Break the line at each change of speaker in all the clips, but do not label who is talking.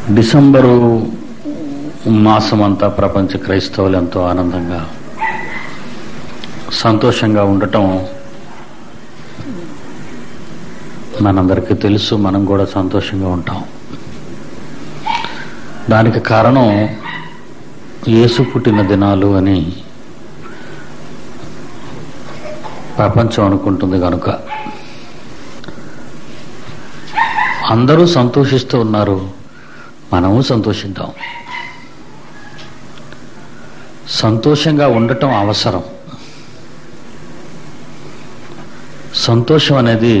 December మాసం అంతా ప్రపంచ క్రైస్తవులు ఎంతో ఆనందంగా సంతోషంగా ఉండటం మనందరికీ తెలుసు మనం కూడా సంతోషంగా ఉంటాం దానికి కారణం యేసు పుట్టిన దినాలు అని ప్రపంచం అనుకుంటుంది కనుక అందరూ సంతోషిస్తూ ఉన్నారు మనము సంతోషిద్దాం సంతోషంగా ఉండటం అవసరం సంతోషం అనేది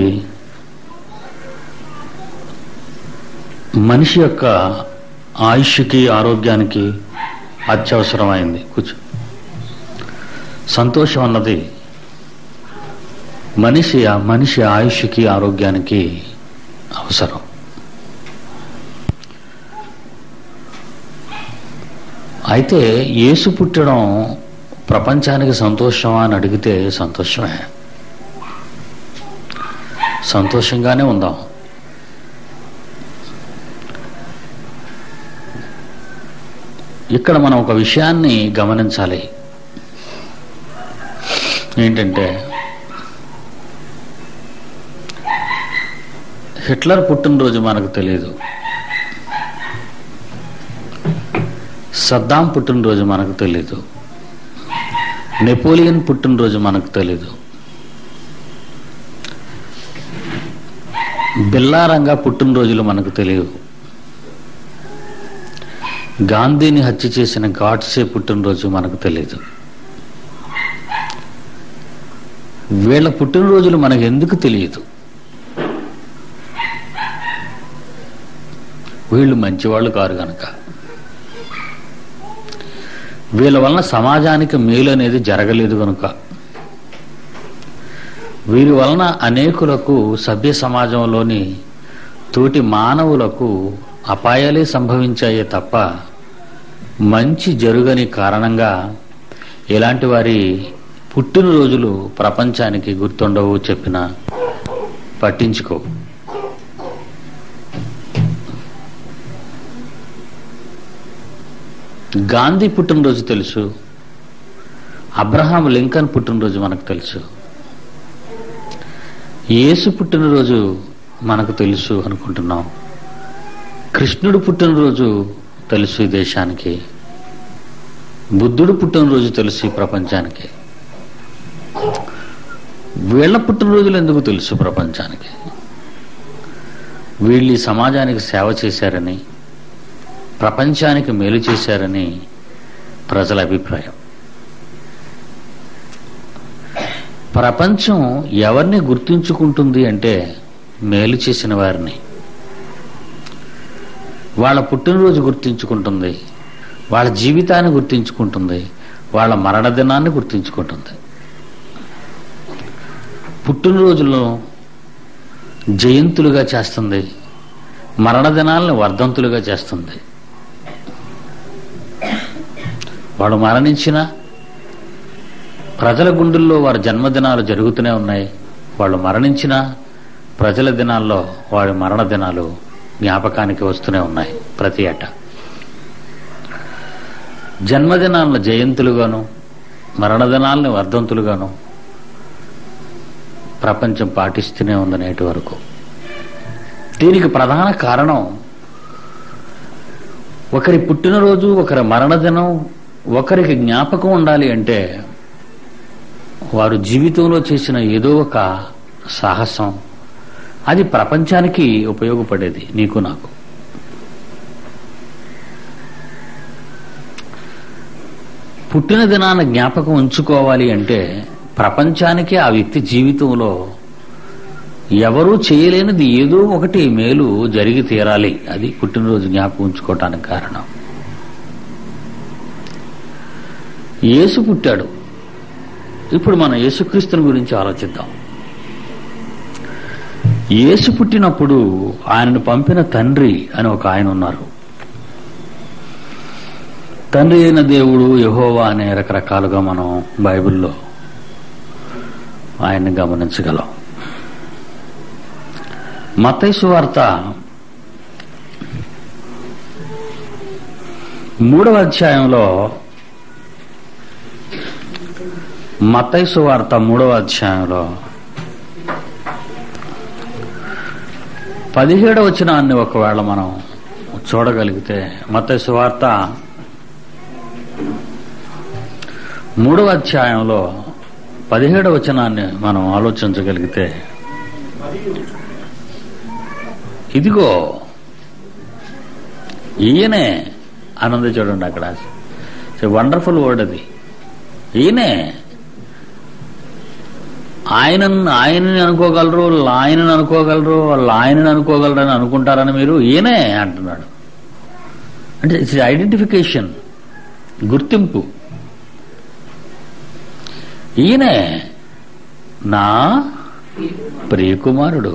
మనిషి యొక్క ఆయుష్కి ఆరోగ్యానికి అత్యవసరమైంది కూర్చో సంతోషం అన్నది మనిషి మనిషి ఆయుష్కి ఆరోగ్యానికి అవసరం అయితే యేసు పుట్టడం ప్రపంచానికి సంతోషమా అని అడిగితే సంతోషమే సంతోషంగానే ఉందాం ఇక్కడ మనం ఒక విషయాన్ని గమనించాలి ఏంటంటే హిట్లర్ పుట్టినరోజు మనకు తెలియదు సద్దాం పుట్టినరోజు మనకు తెలీదు నెపోలియన్ పుట్టినరోజు మనకు తెలీదు బిల్లారంగా పుట్టినరోజులు మనకు తెలియవు గాంధీని హత్య చేసిన గాడ్సే పుట్టినరోజు మనకు తెలియదు వీళ్ళ పుట్టినరోజులు మనకు ఎందుకు తెలియదు వీళ్ళు మంచివాళ్ళు కారు కనుక వీళ్ళ వలన సమాజానికి మేలు అనేది జరగలేదు కనుక వీరి వలన అనేకులకు సభ్య సమాజంలోని తోటి మానవులకు అపాయాలే సంభవించాయే తప్ప మంచి జరుగని కారణంగా ఇలాంటి వారి పుట్టినరోజులు ప్రపంచానికి గుర్తుండవు చెప్పిన పట్టించుకో గాంధీ పుట్టినరోజు తెలుసు అబ్రహాం లింకన్ పుట్టినరోజు మనకు తెలుసు యేసు పుట్టినరోజు మనకు తెలుసు అనుకుంటున్నాం కృష్ణుడు పుట్టినరోజు తెలుసు ఈ దేశానికి బుద్ధుడు పుట్టినరోజు తెలుసు ఈ ప్రపంచానికి వీళ్ళ పుట్టినరోజులు ఎందుకు తెలుసు ప్రపంచానికి వీళ్ళు ఈ సమాజానికి సేవ చేశారని ప్రపంచానికి మేలు చేశారని ప్రజల అభిప్రాయం ప్రపంచం ఎవరిని గుర్తుంచుకుంటుంది అంటే మేలు చేసిన వారిని వాళ్ళ పుట్టినరోజు గుర్తించుకుంటుంది వాళ్ళ జీవితాన్ని గుర్తించుకుంటుంది వాళ్ళ మరణ దినాన్ని గుర్తించుకుంటుంది పుట్టినరోజులను జయంతులుగా చేస్తుంది మరణ దినాలను వర్ధంతులుగా చేస్తుంది వాడు మరణించిన ప్రజల గుండెల్లో వారి జన్మదినాలు జరుగుతూనే ఉన్నాయి వాళ్ళు మరణించిన ప్రజల దినాల్లో వాడి మరణ దినాలు జ్ఞాపకానికి వస్తూనే ఉన్నాయి ప్రతి ఏటా జన్మదినాలను జయంతులుగాను మరణదినాలను వర్ధంతులుగాను ప్రపంచం పాటిస్తూనే ఉంది నేటి వరకు దీనికి ప్రధాన కారణం ఒకరి పుట్టినరోజు ఒకరి మరణదినం ఒకరికి జ్ఞాపకం ఉండాలి అంటే వారు జీవితంలో చేసిన ఏదో ఒక సాహసం అది ప్రపంచానికి ఉపయోగపడేది నీకు నాకు పుట్టిన దినాన జ్ఞాపకం ఉంచుకోవాలి అంటే ప్రపంచానికి ఆ వ్యక్తి జీవితంలో ఎవరూ చేయలేనిది ఏదో ఒకటి మేలు జరిగి తీరాలి అది పుట్టినరోజు జ్ఞాపకం ఉంచుకోవటానికి కారణం యేసు పుట్టాడు ఇప్పుడు మనం యేసుక్రీస్తుని గురించి ఆలోచిద్దాం యేసు పుట్టినప్పుడు ఆయనను పంపిన తండ్రి అని ఒక ఆయన ఉన్నారు తండ్రి అయిన దేవుడు యహోవా అనే రకరకాలుగా మనం బైబిల్లో ఆయన్ని గమనించగలం మతైసు వార్త మూడవ అధ్యాయంలో మతైసు వార్త మూడవ అధ్యాయంలో పదిహేడవ వచనాన్ని ఒకవేళ మనం చూడగలిగితే మతైసు వార్త మూడవ అధ్యాయంలో పదిహేడవ వచనాన్ని మనం ఆలోచించగలిగితే ఇదిగో ఈయనే ఆనంద చూడండి అక్కడ వండర్ఫుల్ వర్డ్ అది ఈయనే ఆయన ఆయనని అనుకోగలరు వాళ్ళు ఆయనని అనుకోగలరు వాళ్ళు ఆయనని అనుకోగలరు అని అనుకుంటారని మీరు ఈయనే అంటున్నాడు అంటే ఇట్స్ ఐడెంటిఫికేషన్ గుర్తింపు ఈయనే నా ప్రియకుమారుడు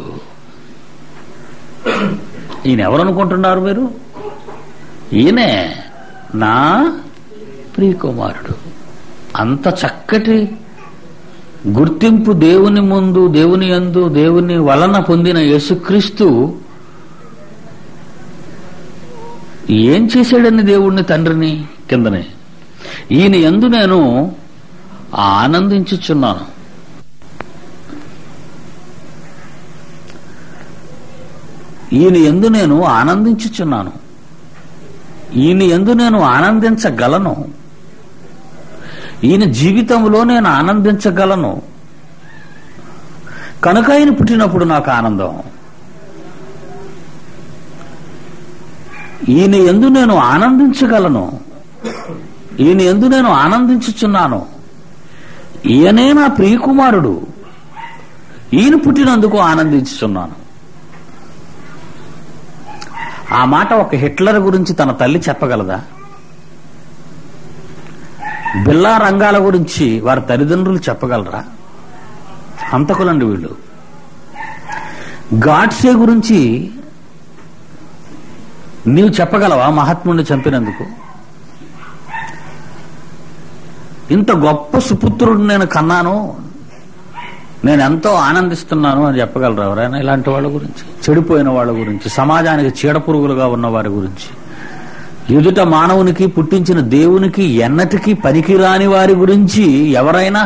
ఈయన ఎవరు అనుకుంటున్నారు మీరు ఈయనే నా ప్రియకుమారుడు అంత చక్కటి గుర్తింపు దేవుని ముందు దేవుని యందు దేవుని వలన పొందిన యేసుక్రీస్తు ఏం చేశాడని దేవుణ్ణి తండ్రిని కిందనే ఈయన ఎందు నేను ఆనందించుచున్నాను ఈయన ఎందు నేను ఆనందించుచున్నాను ఈయన ఎందు నేను ఆనందించగలను ఈయన జీవితంలో నేను ఆనందించగలను కనుక ఆయన పుట్టినప్పుడు నాకు ఆనందం ఈయన ఎందు నేను ఆనందించగలను ఈయన ఎందు నేను ఆనందించుచున్నాను ఈయనే నా ప్రియకుమారుడు ఈయన పుట్టినందుకు ఆనందించుచున్నాను ఆ మాట ఒక హిట్లర్ గురించి తన తల్లి చెప్పగలదా బిల్లా రంగాల గురించి వారి తల్లిదండ్రులు చెప్పగలరా హంతకులండి వీళ్ళు గాడ్సే గురించి నీవు చెప్పగలవా మహాత్ముడిని చంపినందుకు ఇంత గొప్ప సుపుత్రుడిని నేను కన్నాను నేను ఎంతో ఆనందిస్తున్నాను అని చెప్పగలరు ఎవరైనా ఇలాంటి వాళ్ళ గురించి చెడిపోయిన వాళ్ళ గురించి సమాజానికి చీడపురుగులుగా ఉన్న వారి గురించి ఎదుట మానవునికి పుట్టించిన దేవునికి ఎన్నటికీ పనికిరాని వారి గురించి ఎవరైనా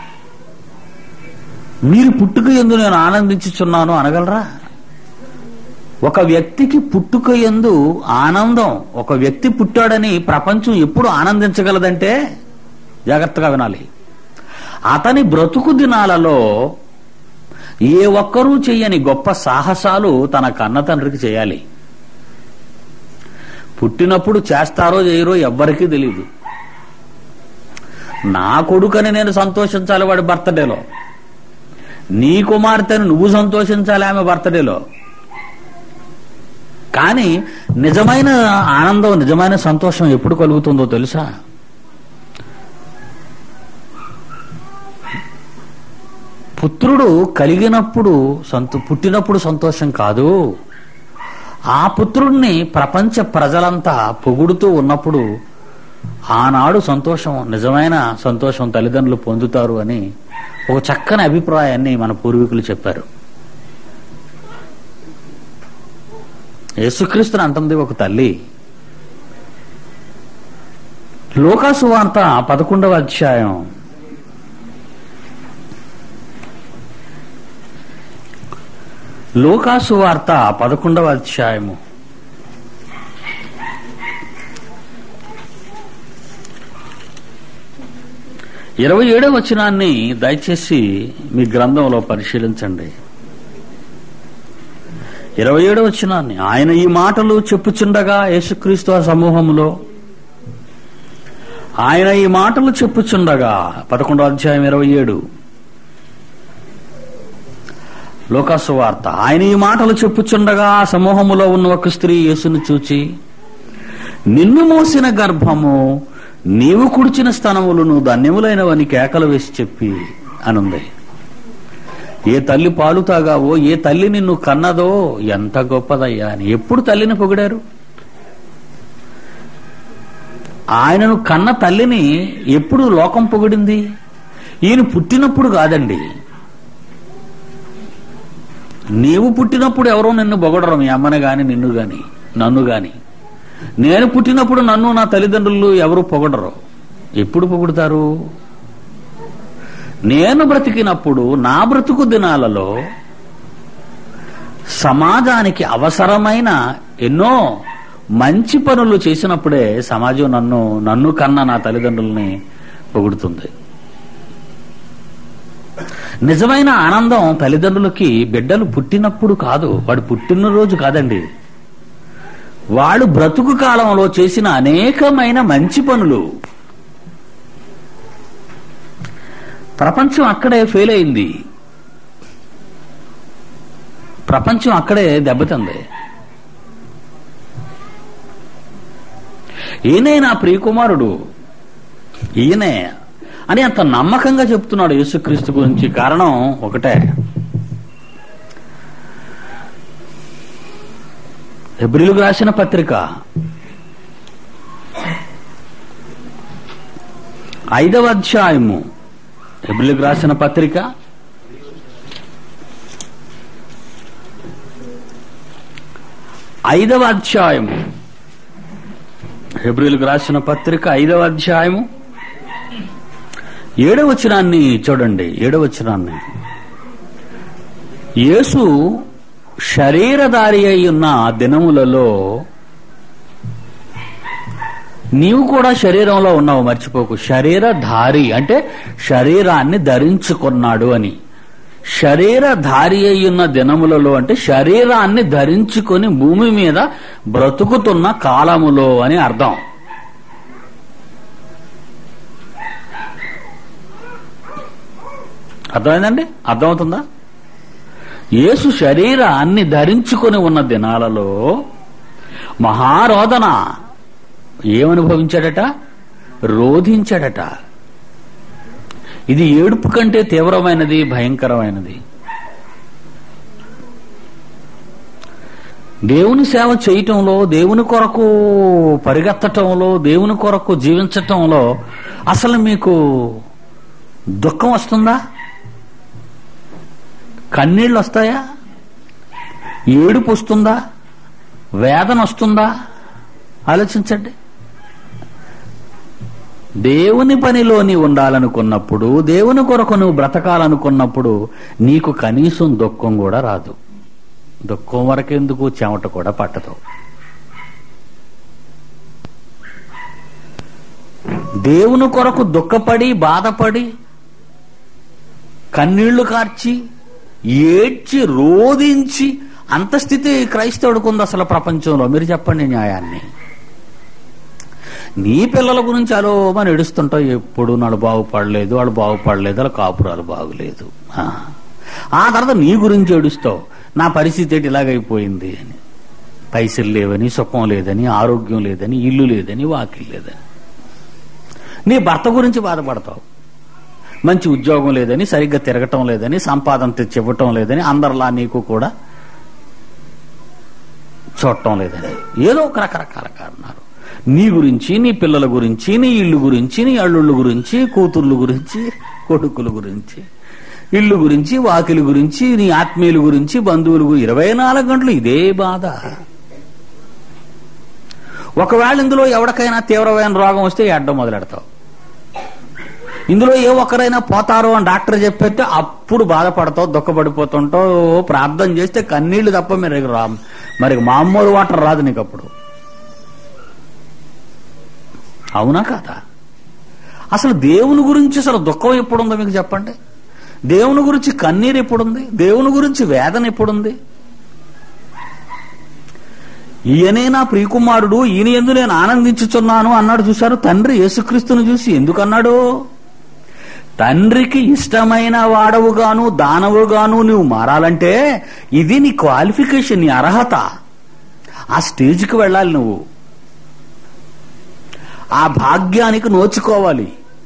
మీరు పుట్టుక ఎందు నేను ఆనందించుచున్నాను అనగలరా ఒక వ్యక్తికి పుట్టుక ఎందు ఆనందం ఒక వ్యక్తి పుట్టాడని ప్రపంచం ఎప్పుడు ఆనందించగలదంటే జాగ్రత్తగా వినాలి అతని బ్రతుకు దినాలలో ఏ ఒక్కరూ చెయ్యని గొప్ప సాహసాలు తన కన్న తండ్రికి చేయాలి పుట్టినప్పుడు చేస్తారో చేయరో ఎవ్వరికీ తెలియదు నా కొడుకని నేను సంతోషించాలి వాడి బర్త్డేలో నీ కుమార్తెను నువ్వు సంతోషించాలి ఆమె బర్త్డేలో కానీ నిజమైన ఆనందం నిజమైన సంతోషం ఎప్పుడు కలుగుతుందో తెలుసా పుత్రుడు కలిగినప్పుడు సంతో పుట్టినప్పుడు సంతోషం కాదు ఆ పుత్రుడిని ప్రపంచ ప్రజలంతా పొగుడుతూ ఉన్నప్పుడు ఆనాడు సంతోషం నిజమైన సంతోషం తల్లిదండ్రులు పొందుతారు అని ఒక చక్కని అభిప్రాయాన్ని మన పూర్వీకులు చెప్పారు యేసుక్రీస్తుని అంటుంది ఒక తల్లి లోకాసు వార్త పదకొండవ అధ్యాయం లోకాసు వార్త పదకొండవ అధ్యాయము ఇరవై ఏడవ వచనాన్ని దయచేసి మీ గ్రంథంలో పరిశీలించండి ఇరవై ఏడవ వచనాన్ని ఆయన ఈ మాటలు చెప్పుచుండగా యేసుక్రీస్తు ఆ సమూహంలో ఆయన ఈ మాటలు చెప్పుచుండగా పదకొండవ అధ్యాయం ఇరవై ఏడు లోకాసు వార్త ఆయన ఈ మాటలు చెప్పుచుండగా ఆ సమూహములో ఉన్న ఒక స్త్రీ యేసును చూచి నిన్ను మోసిన గర్భము నీవు కుడిచిన స్థనములను ధన్యములైనవని కేకలు వేసి చెప్పి అనుంది ఏ తల్లి పాలు తాగావో ఏ తల్లి నిన్ను కన్నదో ఎంత గొప్పదయ్యా అని ఎప్పుడు తల్లిని పొగిడారు ఆయనను కన్న తల్లిని ఎప్పుడు లోకం పొగిడింది ఈయన పుట్టినప్పుడు కాదండి నీవు పుట్టినప్పుడు ఎవరో నిన్ను పొగడరు మీ అమ్మని గాని నిన్ను గాని నన్ను గాని నేను పుట్టినప్పుడు నన్ను నా తల్లిదండ్రులు ఎవరు పొగడరు ఎప్పుడు పొగుడుతారు నేను బ్రతికినప్పుడు నా బ్రతుకు దినాలలో సమాజానికి అవసరమైన ఎన్నో మంచి పనులు చేసినప్పుడే సమాజం నన్ను నన్ను కన్నా నా తల్లిదండ్రుల్ని పొగుడుతుంది నిజమైన ఆనందం తల్లిదండ్రులకి బిడ్డలు పుట్టినప్పుడు కాదు వాడు పుట్టినరోజు కాదండి వాడు బ్రతుకు కాలంలో చేసిన అనేకమైన మంచి పనులు ప్రపంచం అక్కడే ఫెయిల్ అయింది ప్రపంచం అక్కడే దెబ్బతింది ఈయనే నా ప్రియకుమారుడు ఈయనే అని అంత నమ్మకంగా చెప్తున్నాడు యేసుక్రీస్తు గురించి కారణం ఒకటే ఎబ్రిలుకు రాసిన పత్రిక ఐదవ అధ్యాయము ఎబ్రిలుకు రాసిన పత్రిక ఐదవ అధ్యాయము హెబ్రిల్కు రాసిన పత్రిక ఐదవ అధ్యాయము ఏడవ వచనాన్ని చూడండి ఏడవ వచనాన్ని యేసు శరీరధారి అయి ఉన్న దినములలో నీవు కూడా శరీరంలో ఉన్నావు మర్చిపోకు శరీరధారి అంటే శరీరాన్ని ధరించుకున్నాడు అని శరీరధారి అయ్యున్న దినములలో అంటే శరీరాన్ని ధరించుకొని భూమి మీద బ్రతుకుతున్న కాలములో అని అర్థం అర్థమైందండి అర్థమవుతుందా యేసు శరీరాన్ని ధరించుకొని ఉన్న దినాలలో మహారోదన ఏమనుభవించాడట రోధించాడట ఇది ఏడుపు కంటే తీవ్రమైనది భయంకరమైనది దేవుని సేవ చేయటంలో దేవుని కొరకు పరిగెత్తటంలో దేవుని కొరకు జీవించటంలో అసలు మీకు దుఃఖం వస్తుందా కన్నీళ్ళు వస్తాయా ఏడుపు వస్తుందా వేదన వస్తుందా ఆలోచించండి దేవుని పనిలో నీ ఉండాలనుకున్నప్పుడు దేవుని కొరకు నువ్వు బ్రతకాలనుకున్నప్పుడు నీకు కనీసం దుఃఖం కూడా రాదు దుఃఖం వరకెందుకు చెమట కూడా పట్టదు దేవుని కొరకు దుఃఖపడి బాధపడి కన్నీళ్లు కార్చి ఏడ్చి రోధించి అంత స్థితి క్రైస్తవుడికి ఉంది అసలు ప్రపంచంలో మీరు చెప్పండి న్యాయాన్ని నీ పిల్లల గురించి అలో మనం ఏడుస్తుంటావు ఎప్పుడు నాడు బాగుపడలేదు వాడు బాగుపడలేదు వాళ్ళ కాపురాలు బాగులేదు ఆ. ఆ తర్వాత నీ గురించి ఏడుస్తావు నా పరిస్థితి ఏంటి ఇలాగైపోయింది అని పైసలు లేవని సుఖం లేదని ఆరోగ్యం లేదని ఇల్లు లేదని వాకిల్ లేదని నీ భర్త గురించి బాధపడతావు మంచి ఉద్యోగం లేదని సరిగ్గా తిరగటం లేదని సంపాదన తెచ్చి ఇవ్వటం లేదని అందరిలా నీకు కూడా చూడటం లేదని ఏదో ఒక రకరకాల కారణాలు నీ గురించి నీ పిల్లల గురించి నీ ఇల్లు గురించి నీ అల్లుళ్ళ గురించి కూతుర్ల గురించి కొడుకుల గురించి ఇల్లు గురించి వాకిలి గురించి నీ ఆత్మీయుల గురించి బంధువుల గురించి ఇరవై నాలుగు గంటలు ఇదే బాధ ఒకవేళ ఇందులో ఎవరికైనా తీవ్రమైన రోగం వస్తే అడ్డం మొదలెడతావు ఇందులో ఏ ఒక్కరైనా పోతారో అని డాక్టర్ చెప్పేస్తే అప్పుడు బాధపడతావు దుఃఖపడిపోతుంటావు ప్రార్థన చేస్తే కన్నీళ్లు తప్ప మీరు రా మరి మామూలు వాటర్ రాదు నీకు అప్పుడు అవునా కాదా అసలు దేవుని గురించి అసలు దుఃఖం ఎప్పుడుందో మీకు చెప్పండి దేవుని గురించి కన్నీరు ఎప్పుడుంది దేవుని గురించి వేదన ఎప్పుడుంది ఈయనే నా ప్రియకుమారుడు ఈయన ఎందు నేను ఆనందించుచున్నాను అన్నాడు చూశారు తండ్రి యేసుక్రీస్తును చూసి ఎందుకు అన్నాడు తండ్రికి ఇష్టమైన వాడవుగాను దానవుగాను నువ్వు మారాలంటే ఇది నీ క్వాలిఫికేషన్ నీ అర్హత ఆ స్టేజ్కి వెళ్ళాలి నువ్వు ఆ భాగ్యానికి నోచుకోవాలి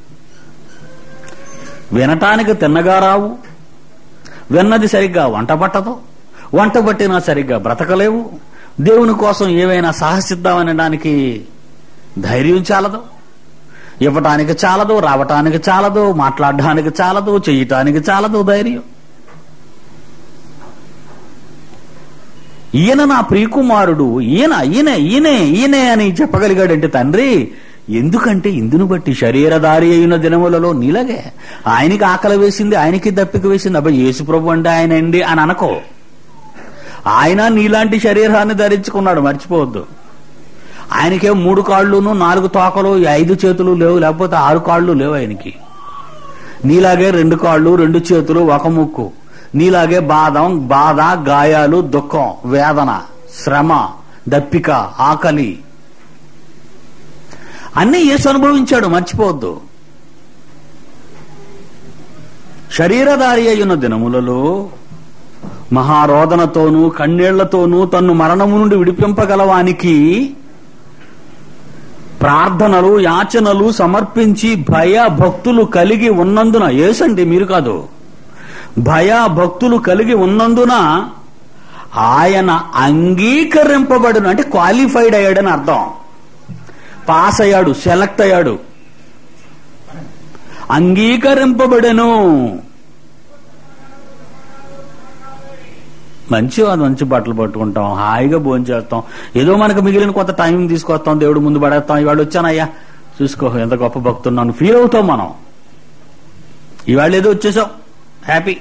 వినటానికి తిన్నగా రావు విన్నది సరిగ్గా వంట పట్టదు వంట పట్టినా సరిగ్గా బ్రతకలేవు దేవుని కోసం ఏవైనా సాహసిద్దామనడానికి ధైర్యం చాలదు ఇవ్వటానికి చాలదు రావటానికి చాలదు మాట్లాడడానికి చాలదు చేయటానికి చాలదు ధైర్యం
ఈయన నా ప్రియకుమారుడు ఈయన ఈయనే ఈయనే ఈయనే అని చెప్పగలిగాడంటే తండ్రి ఎందుకంటే ఇందును బట్టి శరీరధారి అయిన దినములలో నీలాగే ఆయనకి ఆకలి వేసింది ఆయనకి దప్పిక వేసింది అబ్బాయి యేసుప్రభు అంటే ఆయన అండి అని అనకో ఆయన నీలాంటి శరీరాన్ని ధరించుకున్నాడు మర్చిపోవద్దు ఆయనకే మూడు కాళ్ళును నాలుగు తోకలు ఈ ఐదు చేతులు లేవు లేకపోతే ఆరు కాళ్ళు లేవు ఆయనకి నీలాగే రెండు కాళ్ళు రెండు చేతులు ఒక ముక్కు నీలాగే బాధం బాధ గాయాలు దుఃఖం వేదన శ్రమ దప్పిక ఆకలి అన్నీ యేసు అనుభవించాడు మర్చిపోవద్దు శరీరధారి అయిన దినములలో మహారోదనతోనూ కన్నీళ్లతోనూ తన్ను మరణము నుండి విడిపింపగలవానికి ప్రార్థనలు యాచనలు సమర్పించి భయ భక్తులు కలిగి ఉన్నందున ఏసండి మీరు కాదు భయ భక్తులు కలిగి ఉన్నందున ఆయన అంగీకరింపబడును అంటే క్వాలిఫైడ్ అయ్యాడని అర్థం పాస్ అయ్యాడు సెలెక్ట్ అయ్యాడు అంగీకరింపబడెను మంచి మంచి బట్టలు పట్టుకుంటాం హాయిగా భోంచేస్తాం ఏదో మనకు మిగిలిన కొంత టైం తీసుకొస్తాం దేవుడు ముందు పడేస్తాం ఇవాళ వచ్చానయ్యా చూసుకో ఎంత గొప్ప భక్తున్నాను ఫీల్ అవుతాం మనం ఇవాళ ఏదో వచ్చేసాం హ్యాపీ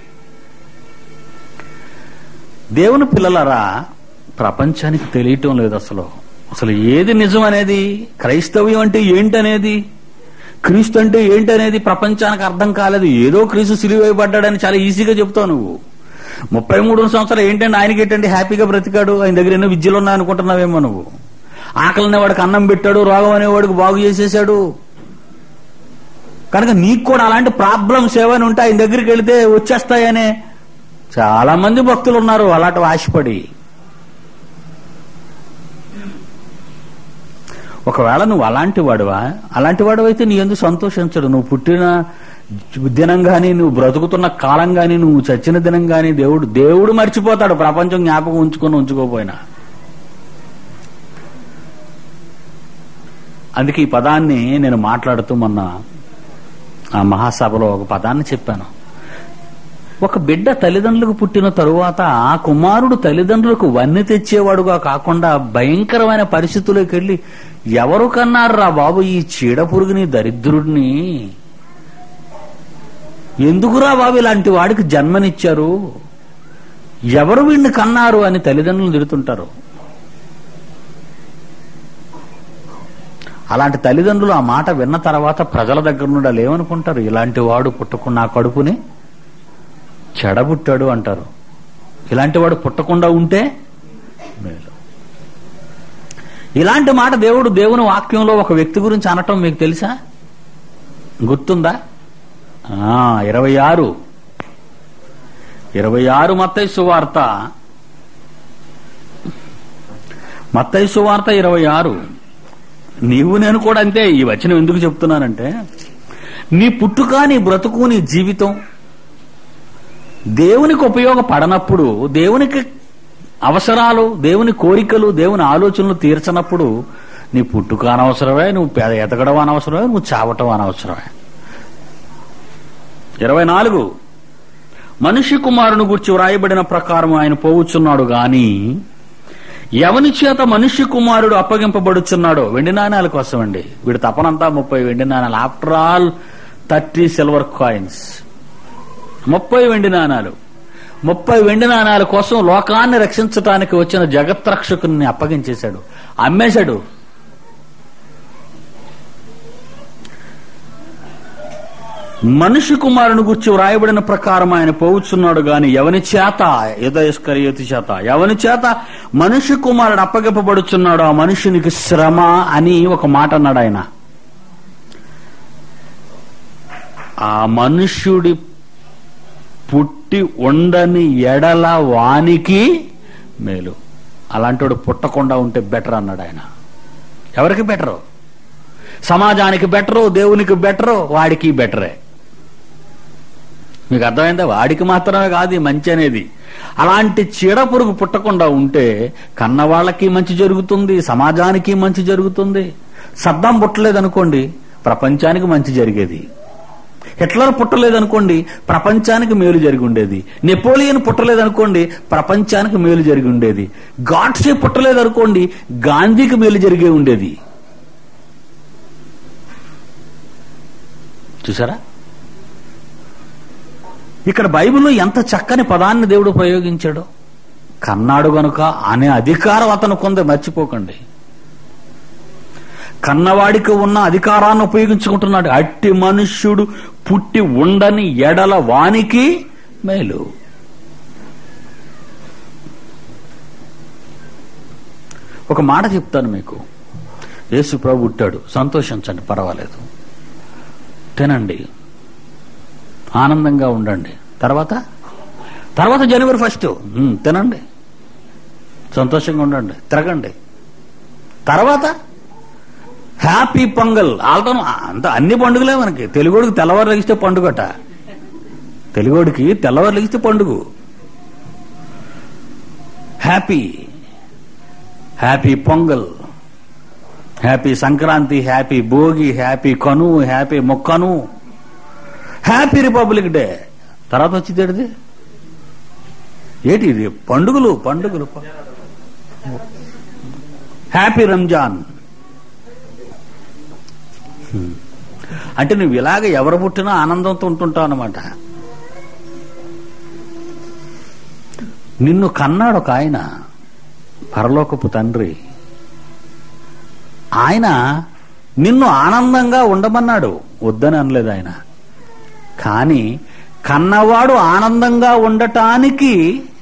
దేవుని పిల్లలరా ప్రపంచానికి తెలియటం లేదు అసలు అసలు ఏది నిజం అనేది క్రైస్తవ్యం అంటే ఏంటనేది క్రీస్తు అంటే ఏంటనేది ప్రపంచానికి అర్థం కాలేదు ఏదో క్రీస్తు సిలివేయబడ్డాడని చాలా ఈజీగా చెప్తావు నువ్వు ముప్పై మూడు సంవత్సరాలు ఏంటంటే ఆయనకి ఏంటంటే హ్యాపీగా బ్రతికాడు ఆయన దగ్గర ఎన్నో విద్యలు ఉన్నాయి అనుకుంటున్నావేమో నువ్వు ఆకలి అనేవాడికి అన్నం పెట్టాడు రోగం అనేవాడికి బాగు చేసేసాడు కనుక నీకు కూడా అలాంటి ప్రాబ్లమ్స్ ఏమైనా ఉంటే ఆయన దగ్గరికి వెళితే వచ్చేస్తాయనే చాలా మంది భక్తులు ఉన్నారు అలాంటి ఆశపడి ఒకవేళ నువ్వు అలాంటి వాడువా అలాంటి వాడువైతే నీ ఎందుకు సంతోషించడు నువ్వు పుట్టిన దినం గాని నువ్వు బ్రతుకుతున్న కాలం గాని నువ్వు చచ్చిన దినం గాని దేవుడు దేవుడు మర్చిపోతాడు ప్రపంచం జ్ఞాపకం ఉంచుకొని ఉంచుకోపోయినా అందుకే ఈ పదాన్ని నేను మాట్లాడుతూ మొన్న ఆ మహాసభలో ఒక పదాన్ని చెప్పాను ఒక బిడ్డ తల్లిదండ్రులకు పుట్టిన తరువాత ఆ కుమారుడు తల్లిదండ్రులకు వన్నె తెచ్చేవాడుగా కాకుండా భయంకరమైన పరిస్థితుల్లోకి వెళ్ళి ఎవరు కన్నారురా బాబు ఈ చీడ పురుగుని దరిద్రుడిని ఎందుకురా బాబు ఇలాంటి వాడికి జన్మనిచ్చారు ఎవరు వీడిని కన్నారు అని తల్లిదండ్రులు తిడుతుంటారు అలాంటి తల్లిదండ్రులు ఆ మాట విన్న తర్వాత ప్రజల దగ్గర నుండి వాళ్ళు ఏమనుకుంటారు ఇలాంటి వాడు పుట్టకుండా నా కడుపుని చెడబుట్టాడు అంటారు ఇలాంటి వాడు పుట్టకుండా ఉంటే మేలు ఇలాంటి మాట దేవుడు దేవుని వాక్యంలో ఒక వ్యక్తి గురించి అనటం మీకు తెలుసా గుర్తుందా ఆ, ఇరవై ఆరు ఇరవై ఆరు మత్తయి సువార్త మత్తయి సువార్త ఇరవై ఆరు నీవు నేను కూడా అంతే ఈ వచనం ఎందుకు చెప్తున్నానంటే నీ పుట్టుక నీ బ్రతుకు నీ జీవితం దేవునికి ఉపయోగపడనప్పుడు దేవునికి అవసరాలు దేవుని కోరికలు దేవుని ఆలోచనలు తీర్చనప్పుడు నీ పుట్టుక అనవసరమే నువ్వు పేద ఎదగడం అనవసరమే నువ్వు చావటం అనవసరమే ఇరవై నాలుగు మనిషి కుమారుని గురించి వ్రాయబడిన ప్రకారం ఆయన పోవుచున్నాడు గాని ఎవని చేత మనిషి కుమారుడు అప్పగింపబడుచున్నాడో వెండి నాణాల కోసం అండి వీడి తపనంతా ముప్పై వెండి నాణాలు after all thirty silver coins ముప్పై వెండి నాణాలు ముప్పై వెండి నాణాల కోసం లోకాన్ని రక్షించటానికి వచ్చిన జగత్రక్షకుని అప్పగించేశాడు అమ్మేశాడు మనిషి కుమారుని గురించి వ్రాయబడిన ప్రకారం ఆయన పోవుచున్నాడు గాని ఎవని చేత యుధయస్కరియతి చేత ఎవని చేత మనిషి కుమారుడు అప్పగింపబడుచున్నాడు ఆ మనుషునికి శ్రమ అని ఒక మాట అన్నాడు ఆయన ఆ మనుష్యుడి పుట్టి ఉండని ఎడల వానికి మేలు అలాంటి పుట్టకుండా ఉంటే బెటర్ అన్నాడు ఆయన ఎవరికి బెటరు సమాజానికి బెటరు దేవునికి బెటరు వాడికి బెటరే మీకు అర్థమైందా వాడికి మాత్రమే కాదు ఈ మంచి అనేది అలాంటి చీడ పురుగు పుట్టకుండా ఉంటే కన్నవాళ్ళకి మంచి జరుగుతుంది సమాజానికి మంచి జరుగుతుంది సద్దం పుట్టలేదనుకోండి ప్రపంచానికి మంచి జరిగేది హిట్లర్ పుట్టలేదనుకోండి ప్రపంచానికి మేలు జరిగి ఉండేది నెపోలియన్ పుట్టలేదనుకోండి ప్రపంచానికి మేలు జరిగి ఉండేది గాడ్సే పుట్టలేదనుకోండి గాంధీకి మేలు జరిగే ఉండేది చూసారా ఇక్కడ బైబిల్లో ఎంత చక్కని పదాన్ని దేవుడు ప్రయోగించాడో కన్నాడు గనుక అనే అధికారం అతను కొంద మర్చిపోకండి కన్నవాడికి ఉన్న అధికారాన్ని ఉపయోగించుకుంటున్నాడు అట్టి మనుష్యుడు పుట్టి ఉండని ఎడల వానికి మేలు ఒక మాట చెప్తాను మీకు యేసు ప్రభు పుట్టాడు సంతోషించండి పర్వాలేదు తినండి ఆనందంగా ఉండండి తర్వాత తర్వాత జనవరి ఫస్ట్ ఉమ్, తినండి సంతోషంగా ఉండండి తిరగండి తర్వాత హ్యాపీ పొంగల్ ఆల్టం అంత అన్ని పండుగలే మనకి తెలుగోడికి తెల్లవారు లెగిస్తే పండుగట తెలుగోడికి తెల్లవారు లెగిస్తే పండుగ happy happy Pongal happy Sankranti happy Bhogi happy కను హ్యాపీ మొక్కను హ్యాపీ రిపబ్లిక్ డే తర్వాత వచ్చింది ఏంటి ఇది పండుగలు పండుగలు హ్యాపీ రంజాన్ హ్మ్. అంటే నువ్వు ఇలాగ ఎవరు పుట్టినా ఆనందంతో ఉంటుంటావు అనమాట నిన్ను కన్నాడు ఒక ఆయన పరలోకపు తండ్రి ఆయన నిన్ను ఆనందంగా ఉండమన్నాడు వద్దని అనలేదు ఆయన కానీ కన్నవాడు ఆనందంగా ఉండటానికి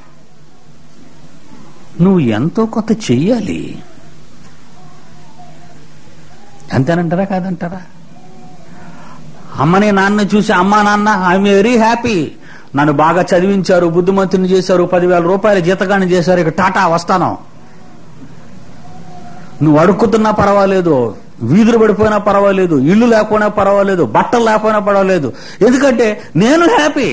నువ్వు ఎంతో కొంత చెయ్యాలి అంతేనంటారా కాదంటారా అమ్మని నాన్న చూసి అమ్మా నాన్న ఐఎమ్ వెరీ హ్యాపీ నన్ను బాగా చదివించారు బుద్ధిమంతుని చేశారు పదివేల రూపాయల జీతగాని చేశారు ఇక టాటా వస్తాను నువ్వు అడుక్కుతున్నా పర్వాలేదు వీధులు పడిపోయినా పర్వాలేదు ఇల్లు లేకపోయినా పర్వాలేదు బట్టలు లేకపోయినా పర్వాలేదు ఎందుకంటే నేను హ్యాపీ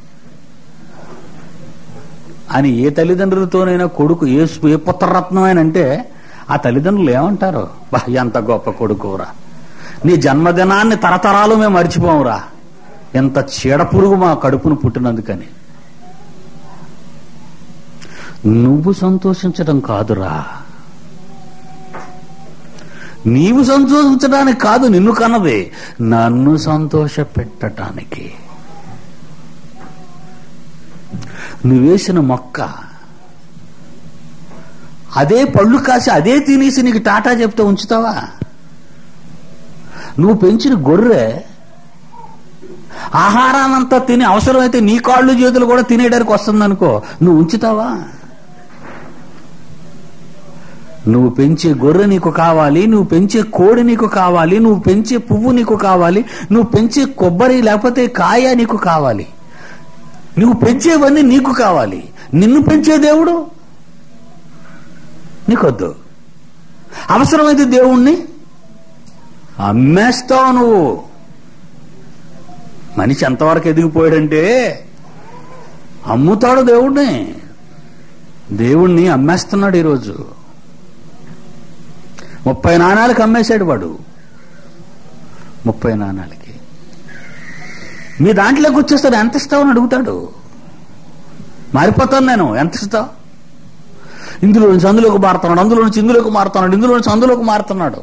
అని ఏ తల్లిదండ్రులతోనైనా కొడుకు ఏ ఏ పుత్రరత్నం అని అంటే ఆ తల్లిదండ్రులు ఏమంటారు బా ఎంత గొప్ప కొడుకురా నీ జన్మదినాన్ని తరతరాలు మేము మర్చిపోమురా ఎంత చీడ పురుగు మా కడుపును పుట్టినందుకని నువ్వు సంతోషించడం కాదురా నీవు సంతోషించడానికి కాదు నిన్ను కన్నది నన్ను సంతోష పెట్టడానికి నువ్వేసిన మొక్క అదే పళ్ళు కాసి అదే తినేసి నీకు టాటా చెప్తే ఉంచుతావా నువ్వు పెంచిన గొర్రె ఆహారాన్నంతా తిని అవసరమైతే నీ కాళ్ళు చేతులు కూడా తినేయడానికి వస్తుందనుకో నువ్వు ఉంచుతావా నువ్వు పెంచే గొర్రె నీకు కావాలి నువ్వు పెంచే కోడి నీకు కావాలి నువ్వు పెంచే పువ్వు నీకు కావాలి నువ్వు పెంచే కొబ్బరి లేకపోతే కాయ నీకు కావాలి నువ్వు పెంచేవన్నీ నీకు కావాలి నిన్ను పెంచే దేవుడు నీకొద్దు అవసరమైతే దేవుణ్ణి అమ్మేస్తావు నువ్వు మనిషి ఎంతవరకు ఎదిగిపోయాడంటే అమ్ముతాడు దేవుణ్ణి దేవుణ్ణి అమ్మేస్తున్నాడు ఈరోజు ముప్పై నాణాలకు అమ్మేశాడు వాడు ముప్పై నాణాలకి మీ దాంట్లోకి వచ్చేస్తాడు ఎంత ఇస్తావని అడుగుతాడు మారిపోతాను నేను ఎంత ఇస్తావు ఇందులో నుంచి అందులోకి మారుతున్నాడు అందులో నుంచి ఇందులోకి మారుతున్నాడు ఇందులో నుంచి అందులోకి మారుతున్నాడు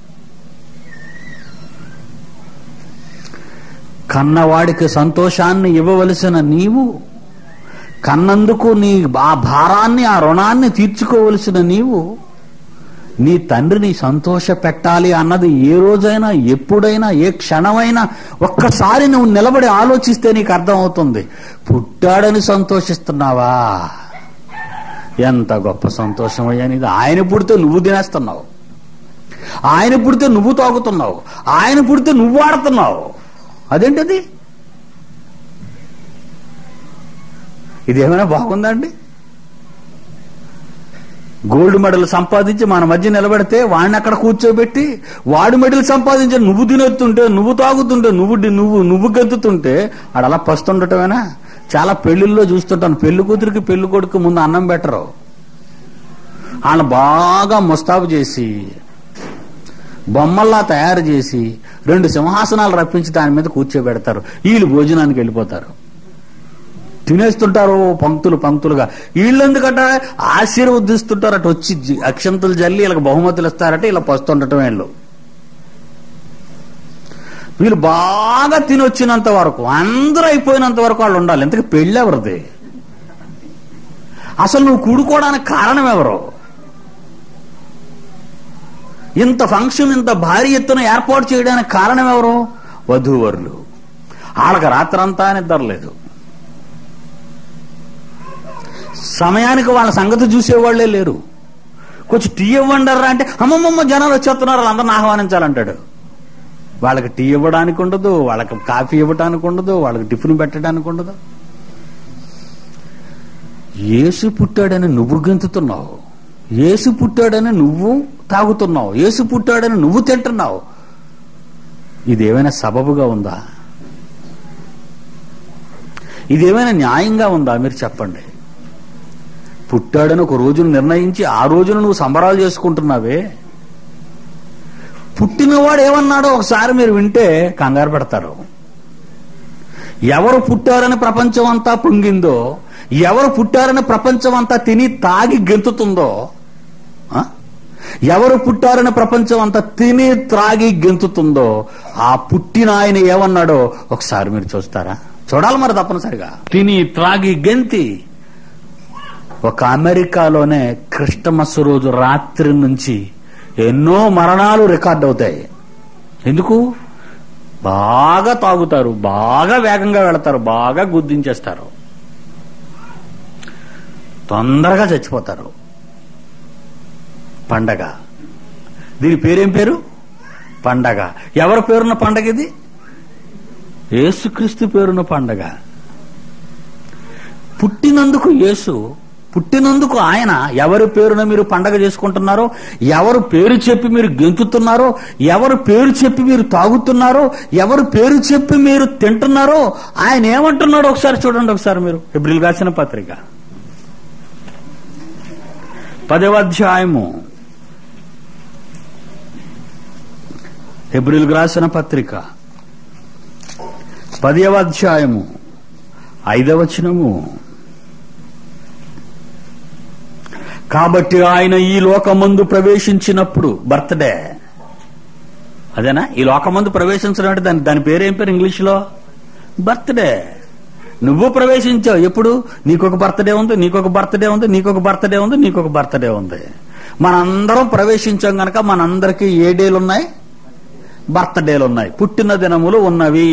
కన్నవాడికి సంతోషాన్ని ఇవ్వవలసిన నీవు కన్నందుకు నీ ఆ భారాన్ని ఆ రుణాన్ని తీర్చుకోవలసిన నీవు నీ తండ్రిని సంతోష పెట్టాలి అన్నది ఏ రోజైనా ఎప్పుడైనా ఏ క్షణమైనా ఒక్కసారి నువ్వు నిలబడి ఆలోచిస్తే నీకు అర్థమవుతుంది పుట్టాడని సంతోషిస్తున్నావా ఎంత గొప్ప సంతోషం అయ్యనిది ఆయన పుడితే నువ్వు తినేస్తున్నావు ఆయన పుడితే నువ్వు తాగుతున్నావు ఆయన పుడితే నువ్వు ఆడుతున్నావు అదేంటది ఇదేమైనా బాగుందండి గోల్డ్ మెడల్ సంపాదించి మన మధ్య నిలబెడితే వాడిని అక్కడ కూర్చోబెట్టి వాడి మెడల్ సంపాదించి నువ్వు తినెత్తుంటే నువ్వు తాగుతుంటే నువ్వు డి- నువ్వు నువ్వు గెంతుతుంటే ఆడ అలా పస్తుండటమేనా చాలా పెళ్లిల్లో చూస్తుంటాను పెళ్లి కూతురికి పెళ్లి కొడుకు ముందు అన్నం పెట్టరు వాళ్ళని బాగా ముస్తాబు చేసి బొమ్మల్లా తయారు చేసి రెండు సింహాసనాలు రప్పించి దాని మీద కూర్చోబెడతారు వీళ్ళు భోజనానికి వెళ్ళిపోతారు తినేస్తుంటారు పంక్తులు పంక్తులుగా వీళ్ళు ఎందుకంటే ఆశీర్వదిస్తుంటారు అటు వచ్చి జి- అక్షంతలు జల్లి వీళ్ళకి బహుమతులు ఇస్తారట ఇలా పస్తుండటం వీళ్ళు వీళ్ళు బాగా తినొచ్చినంత వరకు అందరూ అయిపోయినంత వరకు వాళ్ళు ఉండాలి ఇంతకు పెళ్ళి ఎవరిది అసలు నువ్వు కూడుకోవడానికి కారణం ఎవరు ఇంత ఫంక్షన్ ఇంత భారీ ఎత్తున ఏర్పాటు చేయడానికి కారణం ఎవరు వధూవరులు వాళ్ళకి రాత్రంతా నిద్రలేదు సమయానికి వాళ్ళ సంగతి చూసేవాళ్లే లేరు కొంచెం టీ ఇవ్వండరా అంటే అమ్మమ్మమ్మ జనాలు వచ్చేస్తున్నారు వాళ్ళందరిని ఆహ్వానించాలంటాడు వాళ్ళకి టీ ఇవ్వడానికి ఉండదు వాళ్ళకి కాఫీ ఇవ్వడానికి ఉండదు వాళ్ళకి టిఫిన్ పెట్టడానికి ఉండదు యేసు పుట్టాడని నువ్వు గెంతుతున్నావు యేసు పుట్టాడని నువ్వు తాగుతున్నావు యేసు పుట్టాడని నువ్వు తింటున్నావు ఇదేమైనా సబబుగా ఉందా ఇదేమైనా న్యాయంగా ఉందా మీరు చెప్పండి పుట్టాడని ఒక రోజును నిర్ణయించి ఆ రోజున నువ్వు సంబరాలు చేసుకుంటున్నావే పుట్టినవాడు ఏమన్నాడో ఒకసారి మీరు వింటే కంగారు పెడతారు ఎవరు పుట్టారని ప్రపంచం అంతా పొంగిందో ఎవరు పుట్టారని ప్రపంచం అంతా తిని తాగి గెంతుతుందో ఆ? ఎవరు పుట్టారని ప్రపంచం అంతా తిని త్రాగి గెంతుతుందో ఆ పుట్టిన ఆయన ఏమన్నాడో ఒకసారి మీరు చూస్తారా చూడాలి మరి తప్పనిసరిగా తిని త్రాగి గెంతి ఒక అమెరికాలోనే క్రిస్టమస్ రోజు రాత్రి నుంచి ఎన్నో మరణాలు రికార్డ్ అవుతాయి ఎందుకు బాగా తాగుతారు బాగా వేగంగా వెళతారు బాగా గుద్దించేస్తారు తొందరగా చచ్చిపోతారు పండగ దీని పేరేం పేరు పండగ ఎవరి పేరున్న పండగ ఇది యేసుక్రీస్తు పేరున్న పండగ పుట్టినందుకు యేసు పుట్టినందుకు ఆయన ఎవరి పేరున మీరు పండగ చేసుకుంటున్నారో ఎవరు పేరు చెప్పి మీరు గెంతుతున్నారో ఎవరు పేరు చెప్పి మీరు తాగుతున్నారో ఎవరు పేరు చెప్పి మీరు తింటున్నారో ఆయన ఏమంటున్నాడో ఒకసారి చూడండి ఒకసారి మీరు ఎబ్రిల్ రాసిన పత్రిక పదవ అధ్యాయము ఎబ్రిల్ రాసిన పత్రిక పదవ అధ్యాయము ఐదవ వచనము కాబట్టి ఆయన ఈ లోకమందు ప్రవేశించినప్పుడు బర్త్డే అదేనా ఈ లోకమందు ప్రవేశించడం అంటే దాని దాని పేరేం పేరు ఇంగ్లీష్లో బర్త్డే నువ్వు ప్రవేశించావు ఎప్పుడు నీకొక బర్త్డే ఉంది నీకొక బర్త్డే ఉంది నీకొక బర్త్డే ఉంది నీకొక బర్త్డే ఉంది మనందరం ప్రవేశించాం గనక మనందరికీ ఏ డేలు ఉన్నాయి బర్త్డేలు ఉన్నాయి పుట్టిన దినములు ఉన్నవి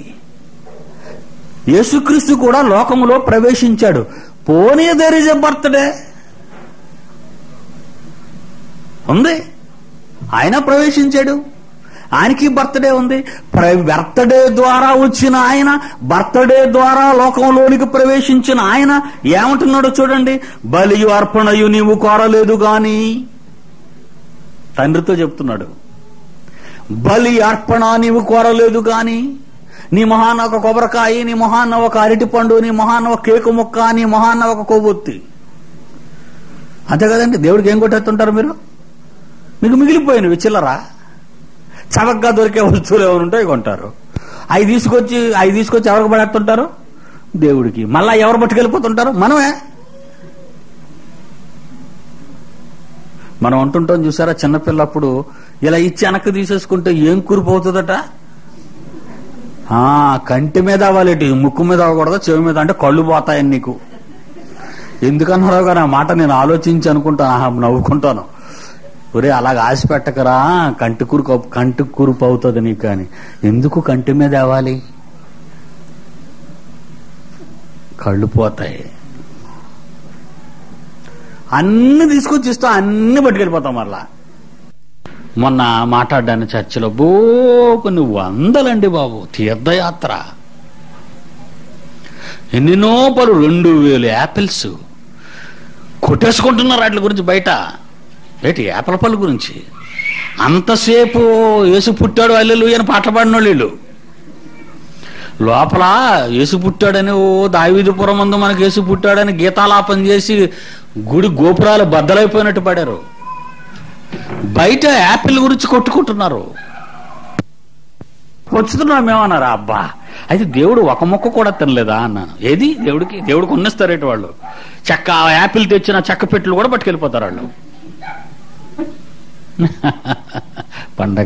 యేసుక్రీస్తు కూడా లోకములో ప్రవేశించాడు పోనీ దేర్ ఇస్ ఎ బర్త్డే ఉంది ఆయన ప్రవేశించాడు ఆయనకి బర్త్డే ఉంది బర్త్డే ద్వారా వచ్చిన ఆయన బర్త్డే ద్వారా లోకంలోనికి ప్రవేశించిన ఆయన ఏమంటున్నాడో చూడండి బలియు అర్పణయు నీవు కోరలేదు గాని తండ్రితో చెప్తున్నాడు బలి అర్పణ నీవు కోరలేదు గాని నీ మొహాన్న ఒక కొబ్బరికాయ నీ మొహాన్న ఒక అరటిపండు నీ మొహాన్న ఒక కేకు ముక్క నీ మొహాన్న ఒక కొవ్వొత్తి అంతే కదండి దేవుడికి ఏం కొట్టేస్తుంటారు మీరు మీకు మిగిలిపోయినవి చిల్లరా చవకగా దొరికే వస్తువులు ఎవరు ఉంటాయి కొంటారు అవి తీసుకొచ్చి అవి తీసుకొచ్చి ఎవరికి పడేస్తుంటారు దేవుడికి మళ్ళా ఎవరు పట్టుకెళ్ళిపోతుంటారు మనమే మనం అంటుంటాం చూసారా చిన్నపిల్లప్పుడు ఇలా ఇచ్చి వెనక్కి తీసేసుకుంటే ఏం కురిపోతుందట ఆ కంటి మీద అవ్వాలేటి ముక్కు మీద అవ్వకూడదు చెవి మీద అంటే కళ్ళు పోతాయని నీకు ఎందుకన్నారో కానీ ఆ మాట నేను ఆలోచించి అనుకుంటాను ఆహా, నవ్వుకుంటాను ఒరే అలాగ ఆశ పెట్టకరా కంటి కురుకు కంటి కురుపు అవుతుంది నీకు కానీ ఎందుకు కంటి మీద అవ్వాలి కళ్ళు పోతాయి అన్ని తీసుకొచ్చి ఇస్తాం అన్ని పట్టుకెళ్ళిపోతాం మళ్ళా మొన్న మాట్లాడ్డాను చర్చిలో బో కొన్ని వందలండి బాబు తీర్థయాత్ర ఎన్నెన్నో పలు రెండు వేలు యాపిల్స్ కొట్టేసుకుంటున్నారు వాటి గురించి బయట ఏంటి యాపిల్ పళ్ళు గురించి అంతసేపు యేసు పుట్టాడు అల్లెలు అని పాటలు పాడిన వాళ్ళు లోపల యేసు పుట్టాడని ఓ దావిదుపురం ముందు మనకి యేసు పుట్టాడని గీతాలాపం చేసి గుడి గోపురాలు బద్దలైపోయినట్టు పడారు
బయట యాపిల్ గురించి కొట్టుకుంటున్నారు వచ్చుతున్నాం ఏమన్నారా అబ్బా అయితే దేవుడు ఒక మొక్క కూడా తినలేదా అన్నాను ఏది దేవుడికి దేవుడికి ఉన్నస్తారేటి వాళ్ళు చెక్క ఆ యాపిల్ తెచ్చిన చెక్క పెట్టులు కూడా పట్టుకెళ్ళిపోతారు వాళ్ళు పండగ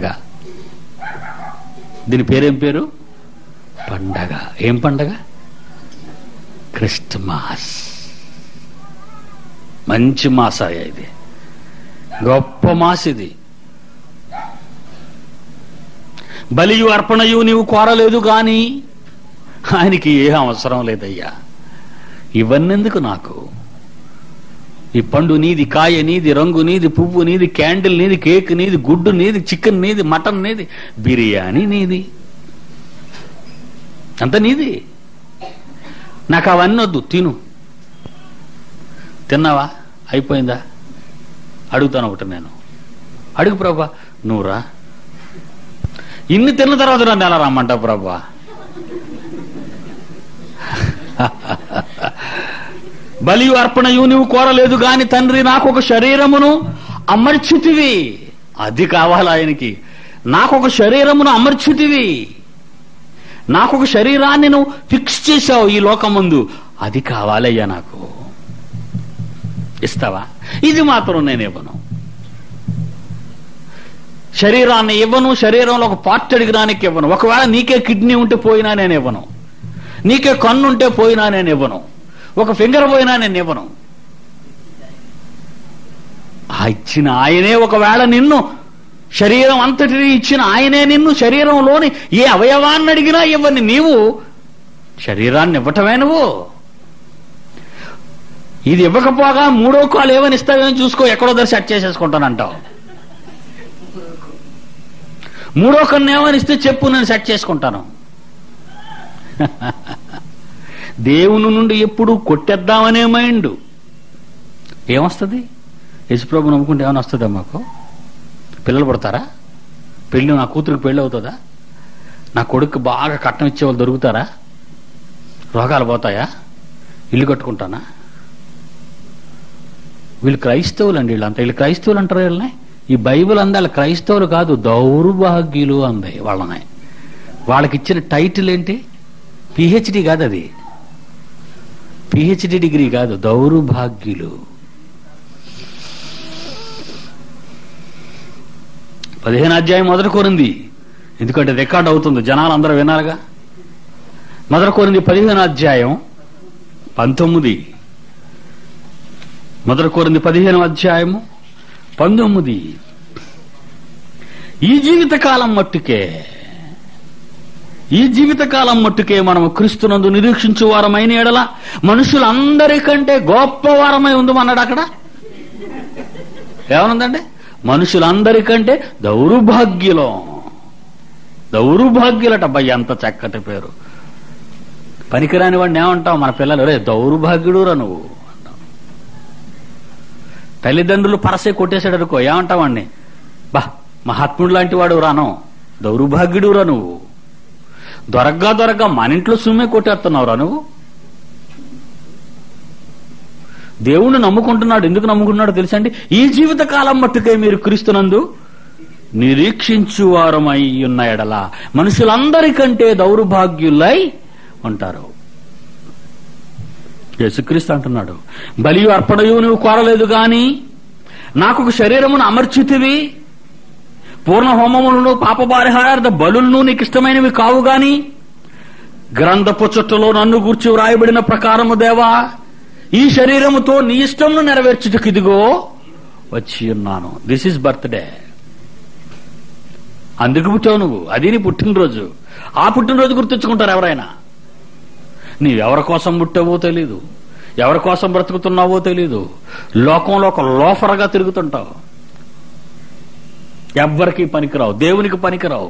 దీని పేరేం పేరు పండగ ఏం పండగ క్రిస్టమాస్ మంచి మాసాయ ఇది గొప్ప మాస్ ఇది బలియు అర్పణయు నీవు కోరలేదు గాని ఆయనకి ఏ అవసరం లేదయ్యా ఇవన్నెందుకు నాకు ఈ పండు నీది కాయ నీది రంగు నీది పువ్వు నీది క్యాండిల్ నీది కేక్ నీది గుడ్డు నీది చికెన్ నీది మటన్ నీది బిర్యానీ నీది అంత నీది నాకు అవన్నీ వద్దు తిను తిన్నావా అయిపోయిందా అడుగుతాను ఒకటి నేను అడుగు ప్రభా నువ్వురా ఇన్ని తిన్న తర్వాత నన్ను ఎలా రమ్మంటావు ప్రభా బలియు అర్పణయు నువ్వు కోరలేదు గాని తండ్రి నాకు ఒక శరీరమును అమర్చితివి అది కావాలి ఆయనకి నాకు ఒక శరీరమును అమర్చితివి నాకు ఒక శరీరాన్ని నువ్వు ఫిక్స్ చేశావు ఈ లోకముందు అది కావాలయ్యా నాకు ఇస్తావా ఇది మాత్రం నేను ఇవ్వను శరీరాన్ని ఇవ్వను శరీరంలో ఒక పార్ట్ అడిగడానికి ఇవ్వను ఒకవేళ నీకే కిడ్నీ ఉంటే పోయినా నేను ఇవ్వను నీకే కన్ను ఉంటే పోయినా నేను ఇవ్వను ఒక ఫింగర్ పోయినా నేను ఇవ్వను ఆ ఇచ్చిన ఆయనే ఒకవేళ నిన్ను శరీరం అంతటిని ఇచ్చిన ఆయనే నిన్ను శరీరంలోని ఏ అవయవాన్ని అడిగినా ఇవ్వని నీవు శరీరాన్ని ఇవ్వటమే నువ్వు ఇది ఇవ్వకపోగా మూడో కాలు ఏమని ఇస్తావేమని చూసుకో ఎక్కడో దగ్గర సెట్ చేసేసుకుంటానంటావు మూడో కన్ను ఏమని ఇస్తే చెప్పు నేను సెట్ చేసుకుంటాను దేవుని నుండి ఎప్పుడు కొట్టేద్దామనే మైండ్ ఏమొస్తుంది యశుప్రభు నమ్ముకుంటే ఏమైనా వస్తుందా మాకు పిల్లలు పుడతారా పెళ్ళి నా కూతురికి పెళ్ళి అవుతుందా నా కొడుకు బాగా కట్నం ఇచ్చే వాళ్ళు దొరుకుతారా రోగాలు పోతాయా ఇల్లు కట్టుకుంటానా వీళ్ళు క్రైస్తవులు అండి వీళ్ళంతా వీళ్ళు క్రైస్తవులు అంటారు వీళ్ళని ఈ బైబిల్ అందా వాళ్ళ క్రైస్తవులు కాదు దౌర్భాగ్యులు అంది వాళ్ళని వాళ్ళకి ఇచ్చిన టైటిల్ ఏంటి పిహెచ్డి కాదు అది పిహెచ్డి డిగ్రీ కాదు దౌర్భాగ్యులు పదిహేను అధ్యాయం మొదటి కోరింది ఎందుకంటే రికార్డ్ అవుతుంది జనాలు అందరూ వినారుగా మొదటి కోరింది పదిహేను అధ్యాయం పంతొమ్మిది మొదటి కోరింది పదిహేను అధ్యాయము పంతొమ్మిది ఈ జీవితకాలం మట్టుకే ఈ జీవితకాలం మట్టుకే మనము క్రీస్తునందు నిరీక్షించు వారమైన ఎడల మనుషులందరికంటే గొప్ప వారమై ఉందమన్నాడు అక్కడ ఏమనుందండి మనుషులందరికంటే దౌర్భాగ్యులం దౌర్భాగ్యులట అబ్బాయి ఎంత చక్కటి పేరు పనికిరాని వాడిని ఏమంటావు మన పిల్లలు రే దౌర్భాగ్యుడురా నువ్వు అంటాం తల్లిదండ్రులు పరసే కొట్టేశాడు అనుకో ఏమంటావు వాడిని బా మహాత్ముడు లాంటి వాడు రాను దౌర్భాగ్యుడురా నువ్వు దొరగ్గా దొరగ్గా మన ఇంట్లో సుమ్మే కొట్టేస్తున్నావురా నువ్వు దేవుణ్ణి నమ్ముకుంటున్నాడు ఎందుకు నమ్ముకుంటున్నాడు తెలుసండి ఈ జీవిత కాలం మట్టుకే మీరు క్రీస్తునందు నిరీక్షించువారమై ఉన్న ఎడల మనుషులందరికంటే దౌర్భాగ్యులై ఉంటారు యేసుక్రీస్తు అంటున్నాడు బలియు అర్పణయు నువ్వు కోరలేదు గాని నాకు ఒక శరీరమును అమర్చితివి పూర్ణ హోమములను పాపపరిహారార్థ బలులను నీకు ఇష్టమైనవి కావు గాని గ్రంథపు చుట్టలో నన్ను గూర్చి వ్రాయబడిన ప్రకారము దేవా ఈ శరీరముతో నీ ఇష్టంను నెరవేర్చుటకు ఇదిగో వచ్చి ఉన్నాను దిస్ ఇస్ బర్త్డే అందుకు పుట్టావు నువ్వు అది నీ పుట్టినరోజు ఆ పుట్టినరోజు గుర్తుంచుకుంటారు ఎవరైనా నీవెవరి కోసం పుట్టావో తెలీదు ఎవరి కోసం బ్రతుకుతున్నావో తెలీదు లోకంలో ఒక లోఫర్గా తిరుగుతుంటావు ఎవ్వరికి పనికిరావు దేవునికి పనికిరావు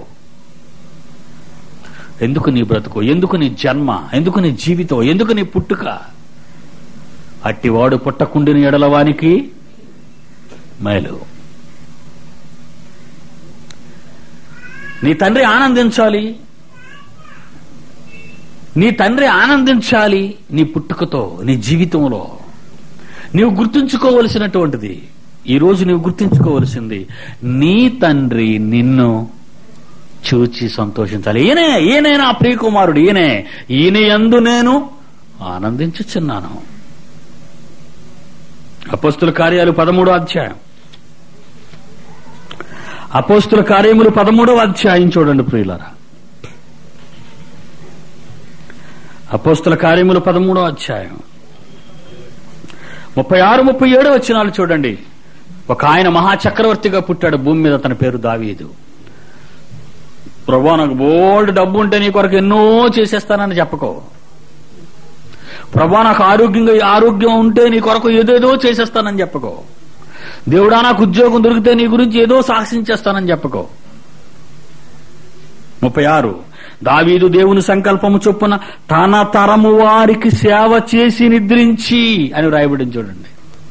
ఎందుకు నీ బ్రతుకు ఎందుకు నీ జన్మ ఎందుకు నీ జీవితం ఎందుకు నీ పుట్టుక అట్టివాడు పుట్టకుండిన ఎడలవానికి మేలు నీ తండ్రి ఆనందించాలి నీ తండ్రి ఆనందించాలి నీ పుట్టుకతో నీ జీవితంలో నీవు గుర్తుంచుకోవలసినటువంటిది ఈ రోజు నీవు గుర్తించుకోవలసింది నీ తండ్రి నిన్ను చూచి సంతోషించాలి ఈయనే ఈయనే నా ప్రియకుమారుడు ఈయనే ఈయన యందు నేను ఆనందించుచున్నాను అపోస్తుల కార్యాలు పదమూడో అధ్యాయం అపోస్తుల కార్యములు పదమూడవ అధ్యాయం చూడండి ప్రియులరా అపోస్తుల కార్యములు పదమూడో అధ్యాయం ముప్పై ఆరు ముప్పై ఏడు వచ్చినాలు చూడండి ఒక ఆయన మహాచక్రవర్తిగా పుట్టాడు భూమి మీద తన పేరు దావీదు ప్రభా నాకు బోల్డ్ డబ్బు ఉంటే నీ కొరకు ఎన్నో చేసేస్తానని చెప్పకో ప్రభా నాకు ఆరోగ్యంగా ఆరోగ్యం ఉంటే నీ కొరకు ఏదేదో చేసేస్తానని చెప్పకో దేవుడా నాకు ఉద్యోగం దొరికితే నీ గురించి ఏదో సాక్షించేస్తానని చెప్పకో ముప్పై ఆరు దావీదు దేవుని సంకల్పము చొప్పున తన తరము వారికి సేవ చేసి నిద్రించి అని రాయబడింది చూడండి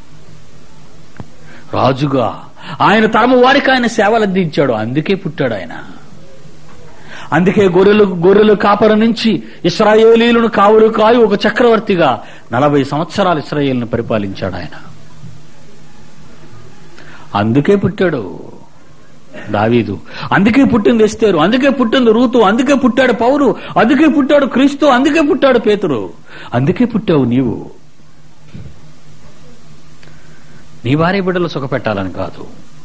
రాజుగా ఆయన తరము వారికి ఆయన సేవలు అందించాడు అందుకే పుట్టాడు ఆయన అందుకే గొర్రెలు గొర్రెలు కాపర నుంచి ఇస్రాయేలీలను కావులు కాయి ఒక చక్రవర్తిగా నలభై సంవత్సరాలు ఇస్రాయేల్ని పరిపాలించాడు ఆయన అందుకే పుట్టాడు దావీదు అందుకే పుట్టింది ఎస్తేరు అందుకే పుట్టింది రూతు అందుకే పుట్టాడు పౌరు అందుకే పుట్టాడు క్రీస్తు అందుకే పుట్టాడు పేతురు అందుకే పుట్టావు నీవు నీ భార్య బిడ్డలు సుఖపెట్టాలని కాదు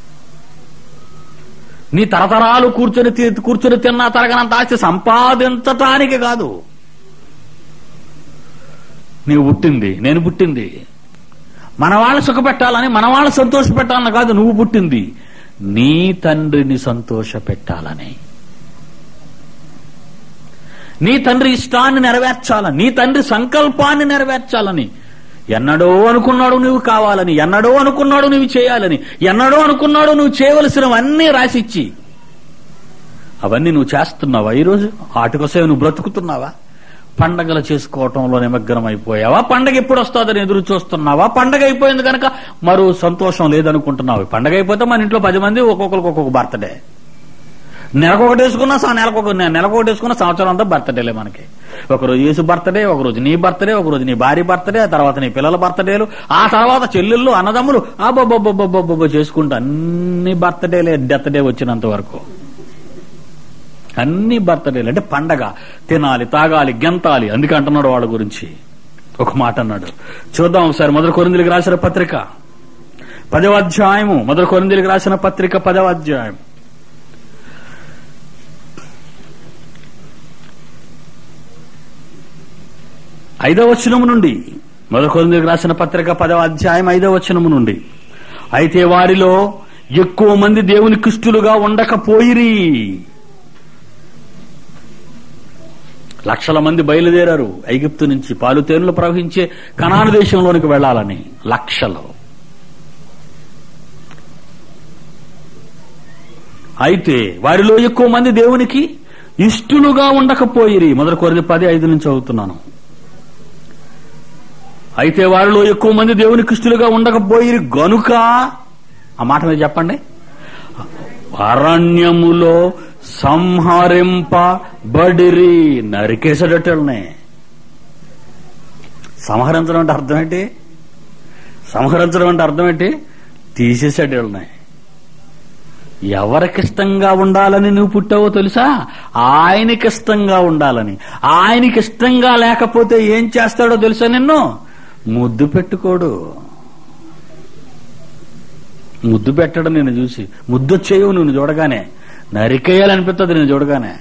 నీ తరతరాలు కూర్చొని తి- కూర్చొని తిన్నా తరగనంత ఆస్తి సంపాదించటానికి కాదు నీవు పుట్టింది నేను పుట్టింది మన వాళ్ళు సుఖపెట్టాలని మన వాళ్ళు సంతోష పెట్టాలని కాదు నువ్వు పుట్టింది నీ తండ్రిని సంతోష పెట్టాలని నీ తండ్రి ఇష్టాన్ని నెరవేర్చాలని నీ తండ్రి సంకల్పాన్ని నెరవేర్చాలని ఎన్నడో అనుకున్నాడు నువ్వు కావాలని ఎన్నడో అనుకున్నాడు నువ్వు చేయాలని ఎన్నడో అనుకున్నాడు నువ్వు చేయవలసినవన్నీ రాసిచ్చి అవన్నీ నువ్వు చేస్తున్నావా ఈరోజు వాటికోసం నువ్వు బ్రతుకుతున్నావా పండగలు చేసుకోవటంలో నిమగ్నం అయిపోయావా పండగ ఎప్పుడు వస్తుందని ఎదురు చూస్తున్నావా పండగ అయిపోయింది కనుక మరో సంతోషం లేదనుకుంటున్నావు పండగ అయిపోతే మన ఇంట్లో పది మంది ఒక్కొక్కరికి ఒక్కొక్క బర్త్డే నెలకు ఒకటి వేసుకున్నా సా- నెలకు ఒక నెలకు ఒకటి వేసుకున్నా సంవత్సరం అంతా బర్త్డేలే మనకి ఒకరోజు యేసు బర్త్డే ఒకరోజు నీ బర్త్డే ఒకరోజు నీ భార్య బర్త్డే ఆ తర్వాత నీ పిల్లల బర్త్డేలు ఆ తర్వాత చెల్లెళ్ళు అన్నదమ్ములు ఆ బొబ్బొబ్బొబ్బొబ్బొబ్బొ చేసుకుంటూ అన్ని బర్త్డేలే డెత్ డే వచ్చినంత వరకు అన్ని బర్త్డేలు అంటే పండగ తినాలి తాగాలి గెంతాలి అందుకే అంటున్నాడు వాళ్ళ గురించి ఒక మాట అన్నాడు చూద్దాం ఒకసారి మొదటి కొరిందులకు రాసిన పత్రిక పదవ అధ్యాయము మొదటి కొరిందులకు రాసిన పత్రిక పదవ అధ్యాయం ఐదవ వచనము నుండి మొదటి కొరిందులకు రాసిన పత్రిక పదవ అధ్యాయం ఐదవ వచనము నుండి అయితే వారిలో ఎక్కువ మంది దేవుని క్రిస్తులుగా ఉండకపోయిరి లక్షల మంది బయలుదేరారు ఐగుప్తు నుంచి పాలు తేనెలు ప్రవహించే కనాను దేశంలోనికి వెళ్లాలని లక్షలు అయితే వారిలో ఎక్కువ మంది దేవునికి ఇష్టలుగా ఉండకపోయిరి మొదటి కొరింది పది ఐదు నుంచి చదువుతున్నాను అయితే వారిలో ఎక్కువ మంది దేవునికి ఇష్టలుగా ఉండకపోయిరి గనుక ఆ మాట మీద చెప్పండి అరణ్యములో సంహరింపబడిరి నరికేసేటట్టునే సంహరించడం అంటే అర్థం ఏంటి సంహరించడం అంటే అర్థం ఏంటి తీసేసేటట్టున్నాయి ఎవరికిష్టంగా ఉండాలని నువ్వు పుట్టావో తెలుసా ఆయనకిష్టంగా ఉండాలని ఆయనకిష్టంగా లేకపోతే ఏం చేస్తాడో తెలుసా నిన్ను ముద్దు పెట్టుకోడు ముద్దు పెట్టడం నేను చూసి ముద్దొచ్చేయవు నువ్వు చూడగానే నరికేయాలనిపిస్తుంది నేను చూడగానే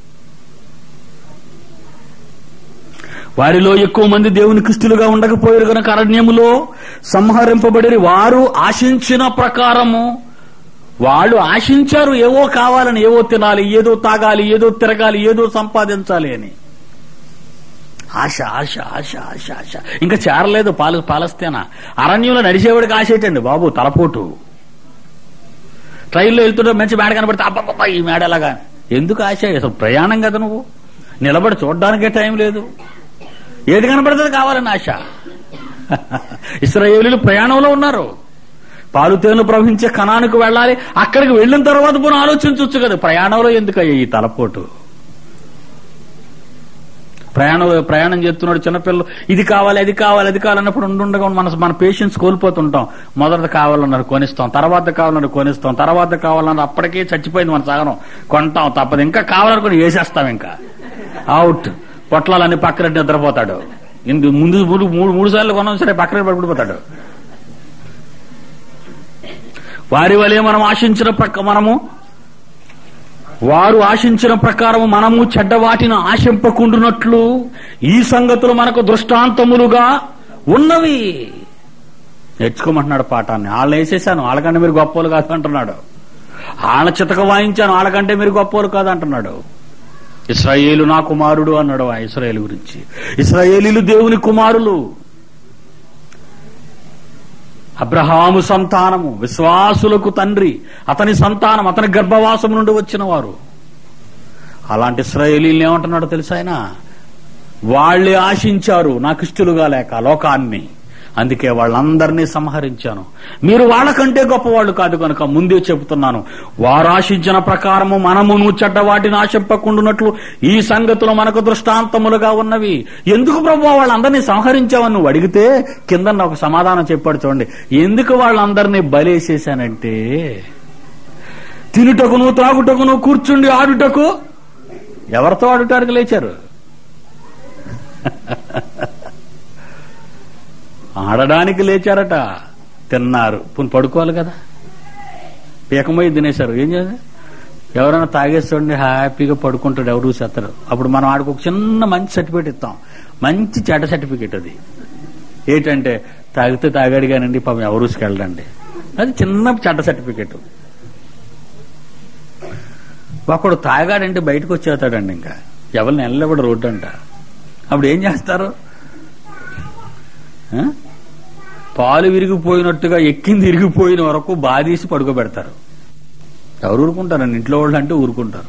వారిలో ఎక్కువ మంది దేవుని క్రిస్తులుగా ఉండకపోయారు కనుక అరణ్యములో సంహరింపబడి వారు ఆశించిన ప్రకారము వాళ్ళు ఆశించారు ఏవో కావాలని ఏవో తినాలి ఏదో తాగాలి ఏదో తిరగాలి ఏదో సంపాదించాలి అని ఆశ ఆశ ఆశ ఆశ ఆశ ఇంకా చేరలేదు పాల పాలస్తీనా అరణ్యంలో నడిచేవాడికి ఆశ ఏంటండి బాబు తలపోటు ట్రైన్లో వెళ్తుంటే మంచి మేడ కనబడితే అబ్బబ్బబ్బా ఈ మేడ ఎలాగా ఎందుకు ఆశ అసలు ప్రయాణం కదా నువ్వు నిలబడి చూడడానికే టైం లేదు ఏది కనబడుతుంది కావాలని ఆశ ఇస్రాయేలీలు ప్రయాణంలో ఉన్నారు పాలు తేనెలు ప్రవహించే కణానికి వెళ్ళాలి అక్కడికి వెళ్ళిన తర్వాత పోనీ ఆలోచించవచ్చు కదా ప్రయాణంలో ఎందుకయ్యా ఈ తలపోటు
ప్రయాణం ప్రయాణం చేస్తున్నాడు చిన్నపిల్లలు ఇది కావాలి అది కావాలి అది కావాలన్నప్పుడు ఉండుండగా మన మన పేషెన్స్ కోల్పోతుంటాం మొదట కావాలన్నారు కొనిస్తాం తర్వాత కావాలన్నారు కొనిస్తాం తర్వాత కావాలన్నారు అప్పటికే చచ్చిపోయింది మన సగనం కొంటాం తప్పదు ఇంకా కావాలనుకుని వేసేస్తాం ఇంకా అవుట్ పొట్లాలన్నీ పక్కన నిద్రపోతాడు ఇందు ముందు మూడు మూడు మూడు సార్లు కొన్నాం సరే పక్కన పడిపోతాడు వారి వలె మనం ఆశించిన ప్రక్క మనము వారు ఆశించిన ప్రకారము మనము చెడ్డ వాటిని ఆశింపకుండునట్లు ఈ సంగతులు మనకు దృష్టాంతములుగా ఉన్నవి నేర్చుకోమంటున్నాడు పాఠాన్ని వాళ్ళని వేసేసాను వాళ్ళకంటే మీరు గొప్పలు కాదు అంటున్నాడు వాళ్ళ చితక వాయించాను వాళ్ళకంటే మీరు గొప్పలు కాదు అంటున్నాడు ఇస్రాయేలు నా కుమారుడు అన్నాడు ఆ ఇస్రాయేల్ గురించి ఇస్రాయేలీలు దేవుని కుమారులు అబ్రహాము సంతానము విశ్వాసులకు తండ్రి అతని సంతానం అతని గర్భవాసం నుండి వచ్చిన వారు అలాంటి ఇస్రాయేలీలు ఏమంటున్నాడో తెలుసా ఆయన వాళ్ళే ఆశించారు నాకు ఇష్టలుగా లేక లోకాన్ని అందుకే వాళ్ళందరినీ సంహరించాను మీరు వాళ్ళకంటే గొప్పవాళ్ళు కాదు కనుక ముందే చెబుతున్నాను వారు ఆశించిన ప్రకారము మనమును చెడ్డ వాటిని ఆశింపకుండునట్లు ఈ సంగతులు మనకు దృష్టాంతములుగా ఉన్నవి ఎందుకు ప్రభు వాళ్ళందరినీ సంహరించావని నువ్వు అడిగితే కింద ఒక సమాధానం చెప్పాడు చూడండి ఎందుకు వాళ్ళందరినీ బలేసేశానంటే తినుటకును త్రాగుటకును కూర్చుండి ఆడుటకు ఎవరితో ఆడుటానికి లేచారు ఆడడానికి లేచారట తిన్నారు పుని పడుకోవాలి కదా పీకమయ్యి తినేశారు ఏం చేయాలి ఎవరైనా తాగేస్తుండి హ్యాపీగా పడుకుంటాడు ఎవరు సెత్తరు అప్పుడు మనం ఆడికి ఒక చిన్న మంచి సర్టిఫికేట్ ఇస్తాం మంచి చెడ్డ సర్టిఫికేట్ అది ఏంటంటే తాగితే తాగాడు కానండి పాపం ఎవరూసుకి వెళ్ళండి అది చిన్న చెడ్డ సర్టిఫికేట్ ఒకడు తాగాడంటే బయటకు వచ్చేస్తాడండి ఇంకా ఎవరిని వెళ్ళబడి రోడ్డు అంట అప్పుడు ఏం చేస్తారు ఆ? పాలు విరిగిపోయినట్టుగా ఎక్కింది విరిగిపోయిన వరకు బాధీసి పడుకోబెడతారు ఎవరు ఊరుకుంటారండి ఇంట్లో వాళ్ళు అంటే ఊరుకుంటారు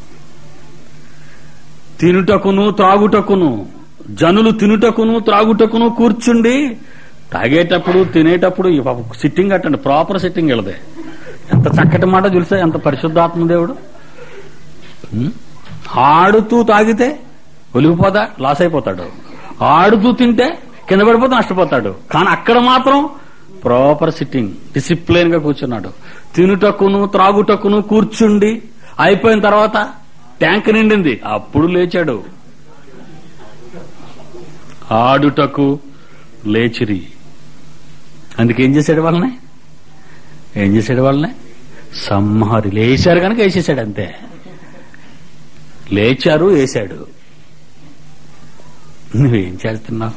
తినుటకును త్రాగుటకును జనులు తినుటకును త్రాగుటకును కూర్చుండి తాగేటప్పుడు తినేటప్పుడు ఈ పాపం సిట్టింగ్ అట్టండి ప్రాపర్ సిట్టింగ్ వెళదే ఎంత చక్కటి మాట తెలుసా ఎంత పరిశుద్ధాత్మ దేవుడు ఉం? ఆడుతూ తాగితే ఒలిగిపోతా లాస్ అయిపోతాడు ఆడుతూ తింటే కింద పడిపోతే నష్టపోతాడు కానీ అక్కడ మాత్రం ప్రాపర్ సిట్టింగ్ డిసిప్లిన్ గా కూర్చున్నాడు తినుటకును త్రాగుటకును కూర్చుండి అయిపోయిన తర్వాత ట్యాంక్ నిండింది అప్పుడు లేచాడు ఆడుటకు లేచిరి అందుకేం చేశాడు వాళ్ళని ఏం చేశాడు వాళ్ళని సంహారి లేచారు కనుక వేసేసాడు అంతే లేచారు వేశాడు నువ్వేం చేస్తున్నావు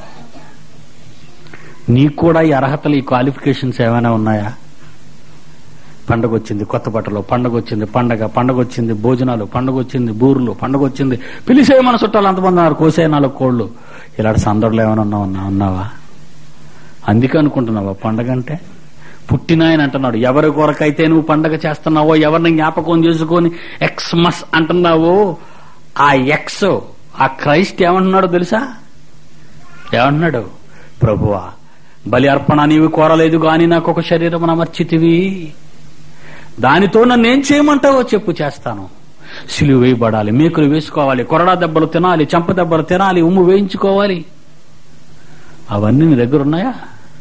నీకు కూడా ఈ అర్హతలు ఈ క్వాలిఫికేషన్స్ ఏమైనా ఉన్నాయా పండగ వచ్చింది కొత్త బట్టలు పండగ వచ్చింది పండగ పండగ వచ్చింది భోజనాలు పండగ వచ్చింది బూర్లు పండగ వచ్చింది పిలిసే మన చుట్టాలు అంతమంది ఉన్నారు కోసే నాలుగు కోళ్ళు ఇలాంటి సందర్లో ఏమైనా ఉన్నావు ఉన్నా- ఉన్నావా అందుకే అనుకుంటున్నావా పండగ అంటే పుట్టిన ఆయన అంటున్నాడు ఎవరి కొరకైతే నువ్వు పండగ చేస్తున్నావో ఎవరిని జ్ఞాపకం చేసుకొని ఎక్స్మస్ అంటున్నావో ఆ ఎక్స్ ఆ క్రైస్ట్ ఏమంటున్నాడో తెలుసా ఏమంటున్నాడు ప్రభువా బలి అర్పణ నీవు కోరలేదు గాని నాకు ఒక శరీరం అమర్చితివి దానితో నన్ను ఏం చేయమంటావో చెప్పు చేస్తాను సిలువ వేయబడాలి మేకులు వేసుకోవాలి కొరడా దెబ్బలు తినాలి చెంప దెబ్బలు తినాలి ఉమ్ము వేయించుకోవాలి అవన్నీ నీ దగ్గర ఉన్నాయా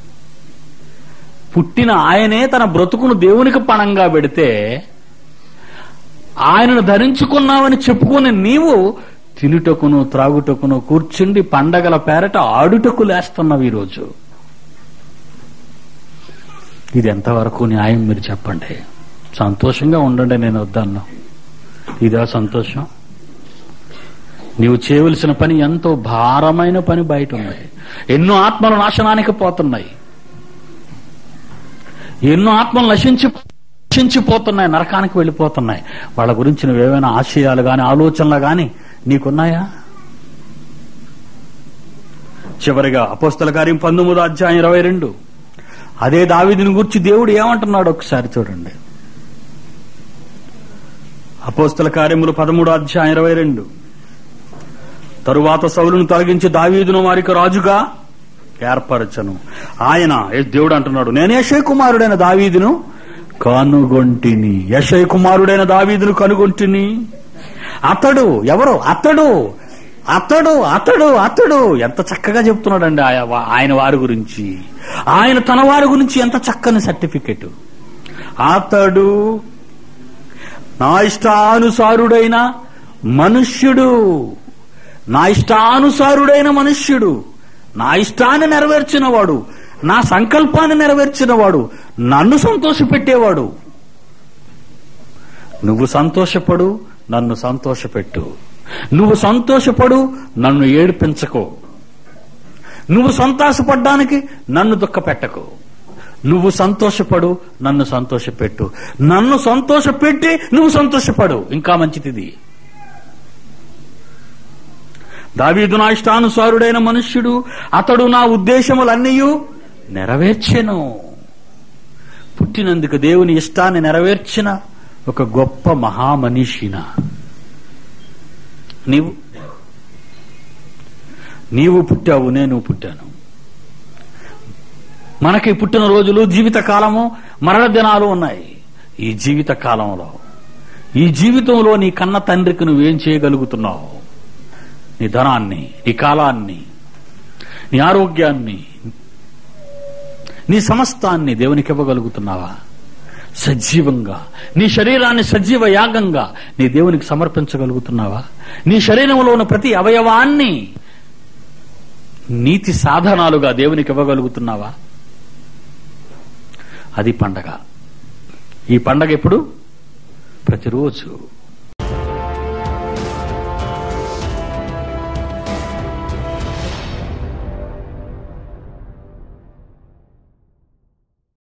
పుట్టిన ఆయనే తన బ్రతుకును దేవునికి పణంగా పెడితే ఆయనను ధరించుకున్నావని చెప్పుకుని నీవు తినుటకును త్రాగుటకును కూర్చుండి పండగల పేరట ఆడుటకు లేస్తున్నావు ఈరోజు ఇది ఎంతవరకు న్యాయం మీరు చెప్పండి సంతోషంగా ఉండండి నేను వద్దన్నా ఇదా సంతోషం నీవు చేయవలసిన పని ఎంతో భారమైన పని బయట ఉంది ఎన్నో ఆత్మలు నాశనానికి పోతున్నాయి ఎన్నో ఆత్మలు నశించి నశించిపోతున్నాయి నరకానికి వెళ్ళిపోతున్నాయి వాళ్ళ గురించి నువ్వేమైనా ఆశయాలు గాని ఆలోచనలు గాని నీకున్నాయా చివరిగా అపోస్తల కార్యం పంతొమ్మిదో అధ్యాయం ఇరవై రెండు అదే దావీదుని గురించి దేవుడు ఏమంటున్నాడు ఒకసారి చూడండి అపోస్తల కార్యములు పదమూడో అధ్యాయం ఇరవై రెండు తరువాత సౌలును తొలగించి దావీదును వారికి రాజుగా ఏర్పరచను ఆయన ఏ దేవుడు అంటున్నాడు నేను యశయ కుమారుడైన దావీదును కనుగొంటిని యశయ కుమారుడైన దావీదును కనుగొంటిని అతడు ఎవరు అతడు అతడు అతడు అతడు ఎంత చక్కగా చెప్తున్నాడండి ఆయన వా- ఆయన వారి గురించి ఆయన తన వారి గురించి ఎంత చక్కని సర్టిఫికెట్ అతడు నా ఇష్టానుసారుడైన మనుష్యుడు నా ఇష్టానుసారుడైన మనుష్యుడు నా ఇష్టాన్ని నెరవేర్చినవాడు నా సంకల్పాన్ని నెరవేర్చినవాడు నన్ను సంతోషపెట్టేవాడు నువ్వు సంతోషపడు నన్ను సంతోషపెట్టు నువ్వు సంతోషపడు నన్ను ఏడిపించకు నువ్వు సంతోషపడ్డానికి నన్ను దుఃఖపెట్టకు నువ్వు సంతోషపడు నన్ను సంతోషపెట్టు నన్ను సంతోషపెట్టి నువ్వు సంతోషపడు ఇంకా మంచిది దావీదు నా ఇష్టానుసారుడైన మనుష్యుడు అతడు నా ఉద్దేశములన్నీ నెరవేర్చెను పుట్టినందుకు దేవుని ఇష్టాన్ని నెరవేర్చిన ఒక గొప్ప మహామనిషిన నీవు నీవు పుట్టావు నేను పుట్టాను మనకి పుట్టిన రోజులు జీవిత కాలము మరణ దినాలు ఉన్నాయి ఈ జీవిత కాలంలో ఈ జీవితంలో నీ కన్న తండ్రికి నువ్వేం చేయగలుగుతున్నావు నీ ధనాన్ని నీ కాలాన్ని నీ ఆరోగ్యాన్ని నీ సమస్తాన్ని దేవునికి ఇవ్వగలుగుతున్నావా సజీవంగా నీ శరీరాన్ని సజీవ యాగంగా నీ దేవునికి సమర్పించగలుగుతున్నావా నీ శరీరంలో ఉన్న ప్రతి అవయవాన్ని నీతి సాధనాలుగా దేవునికి ఇవ్వగలుగుతున్నావా అది పండగ ఈ పండగ ఎప్పుడు ప్రతిరోజు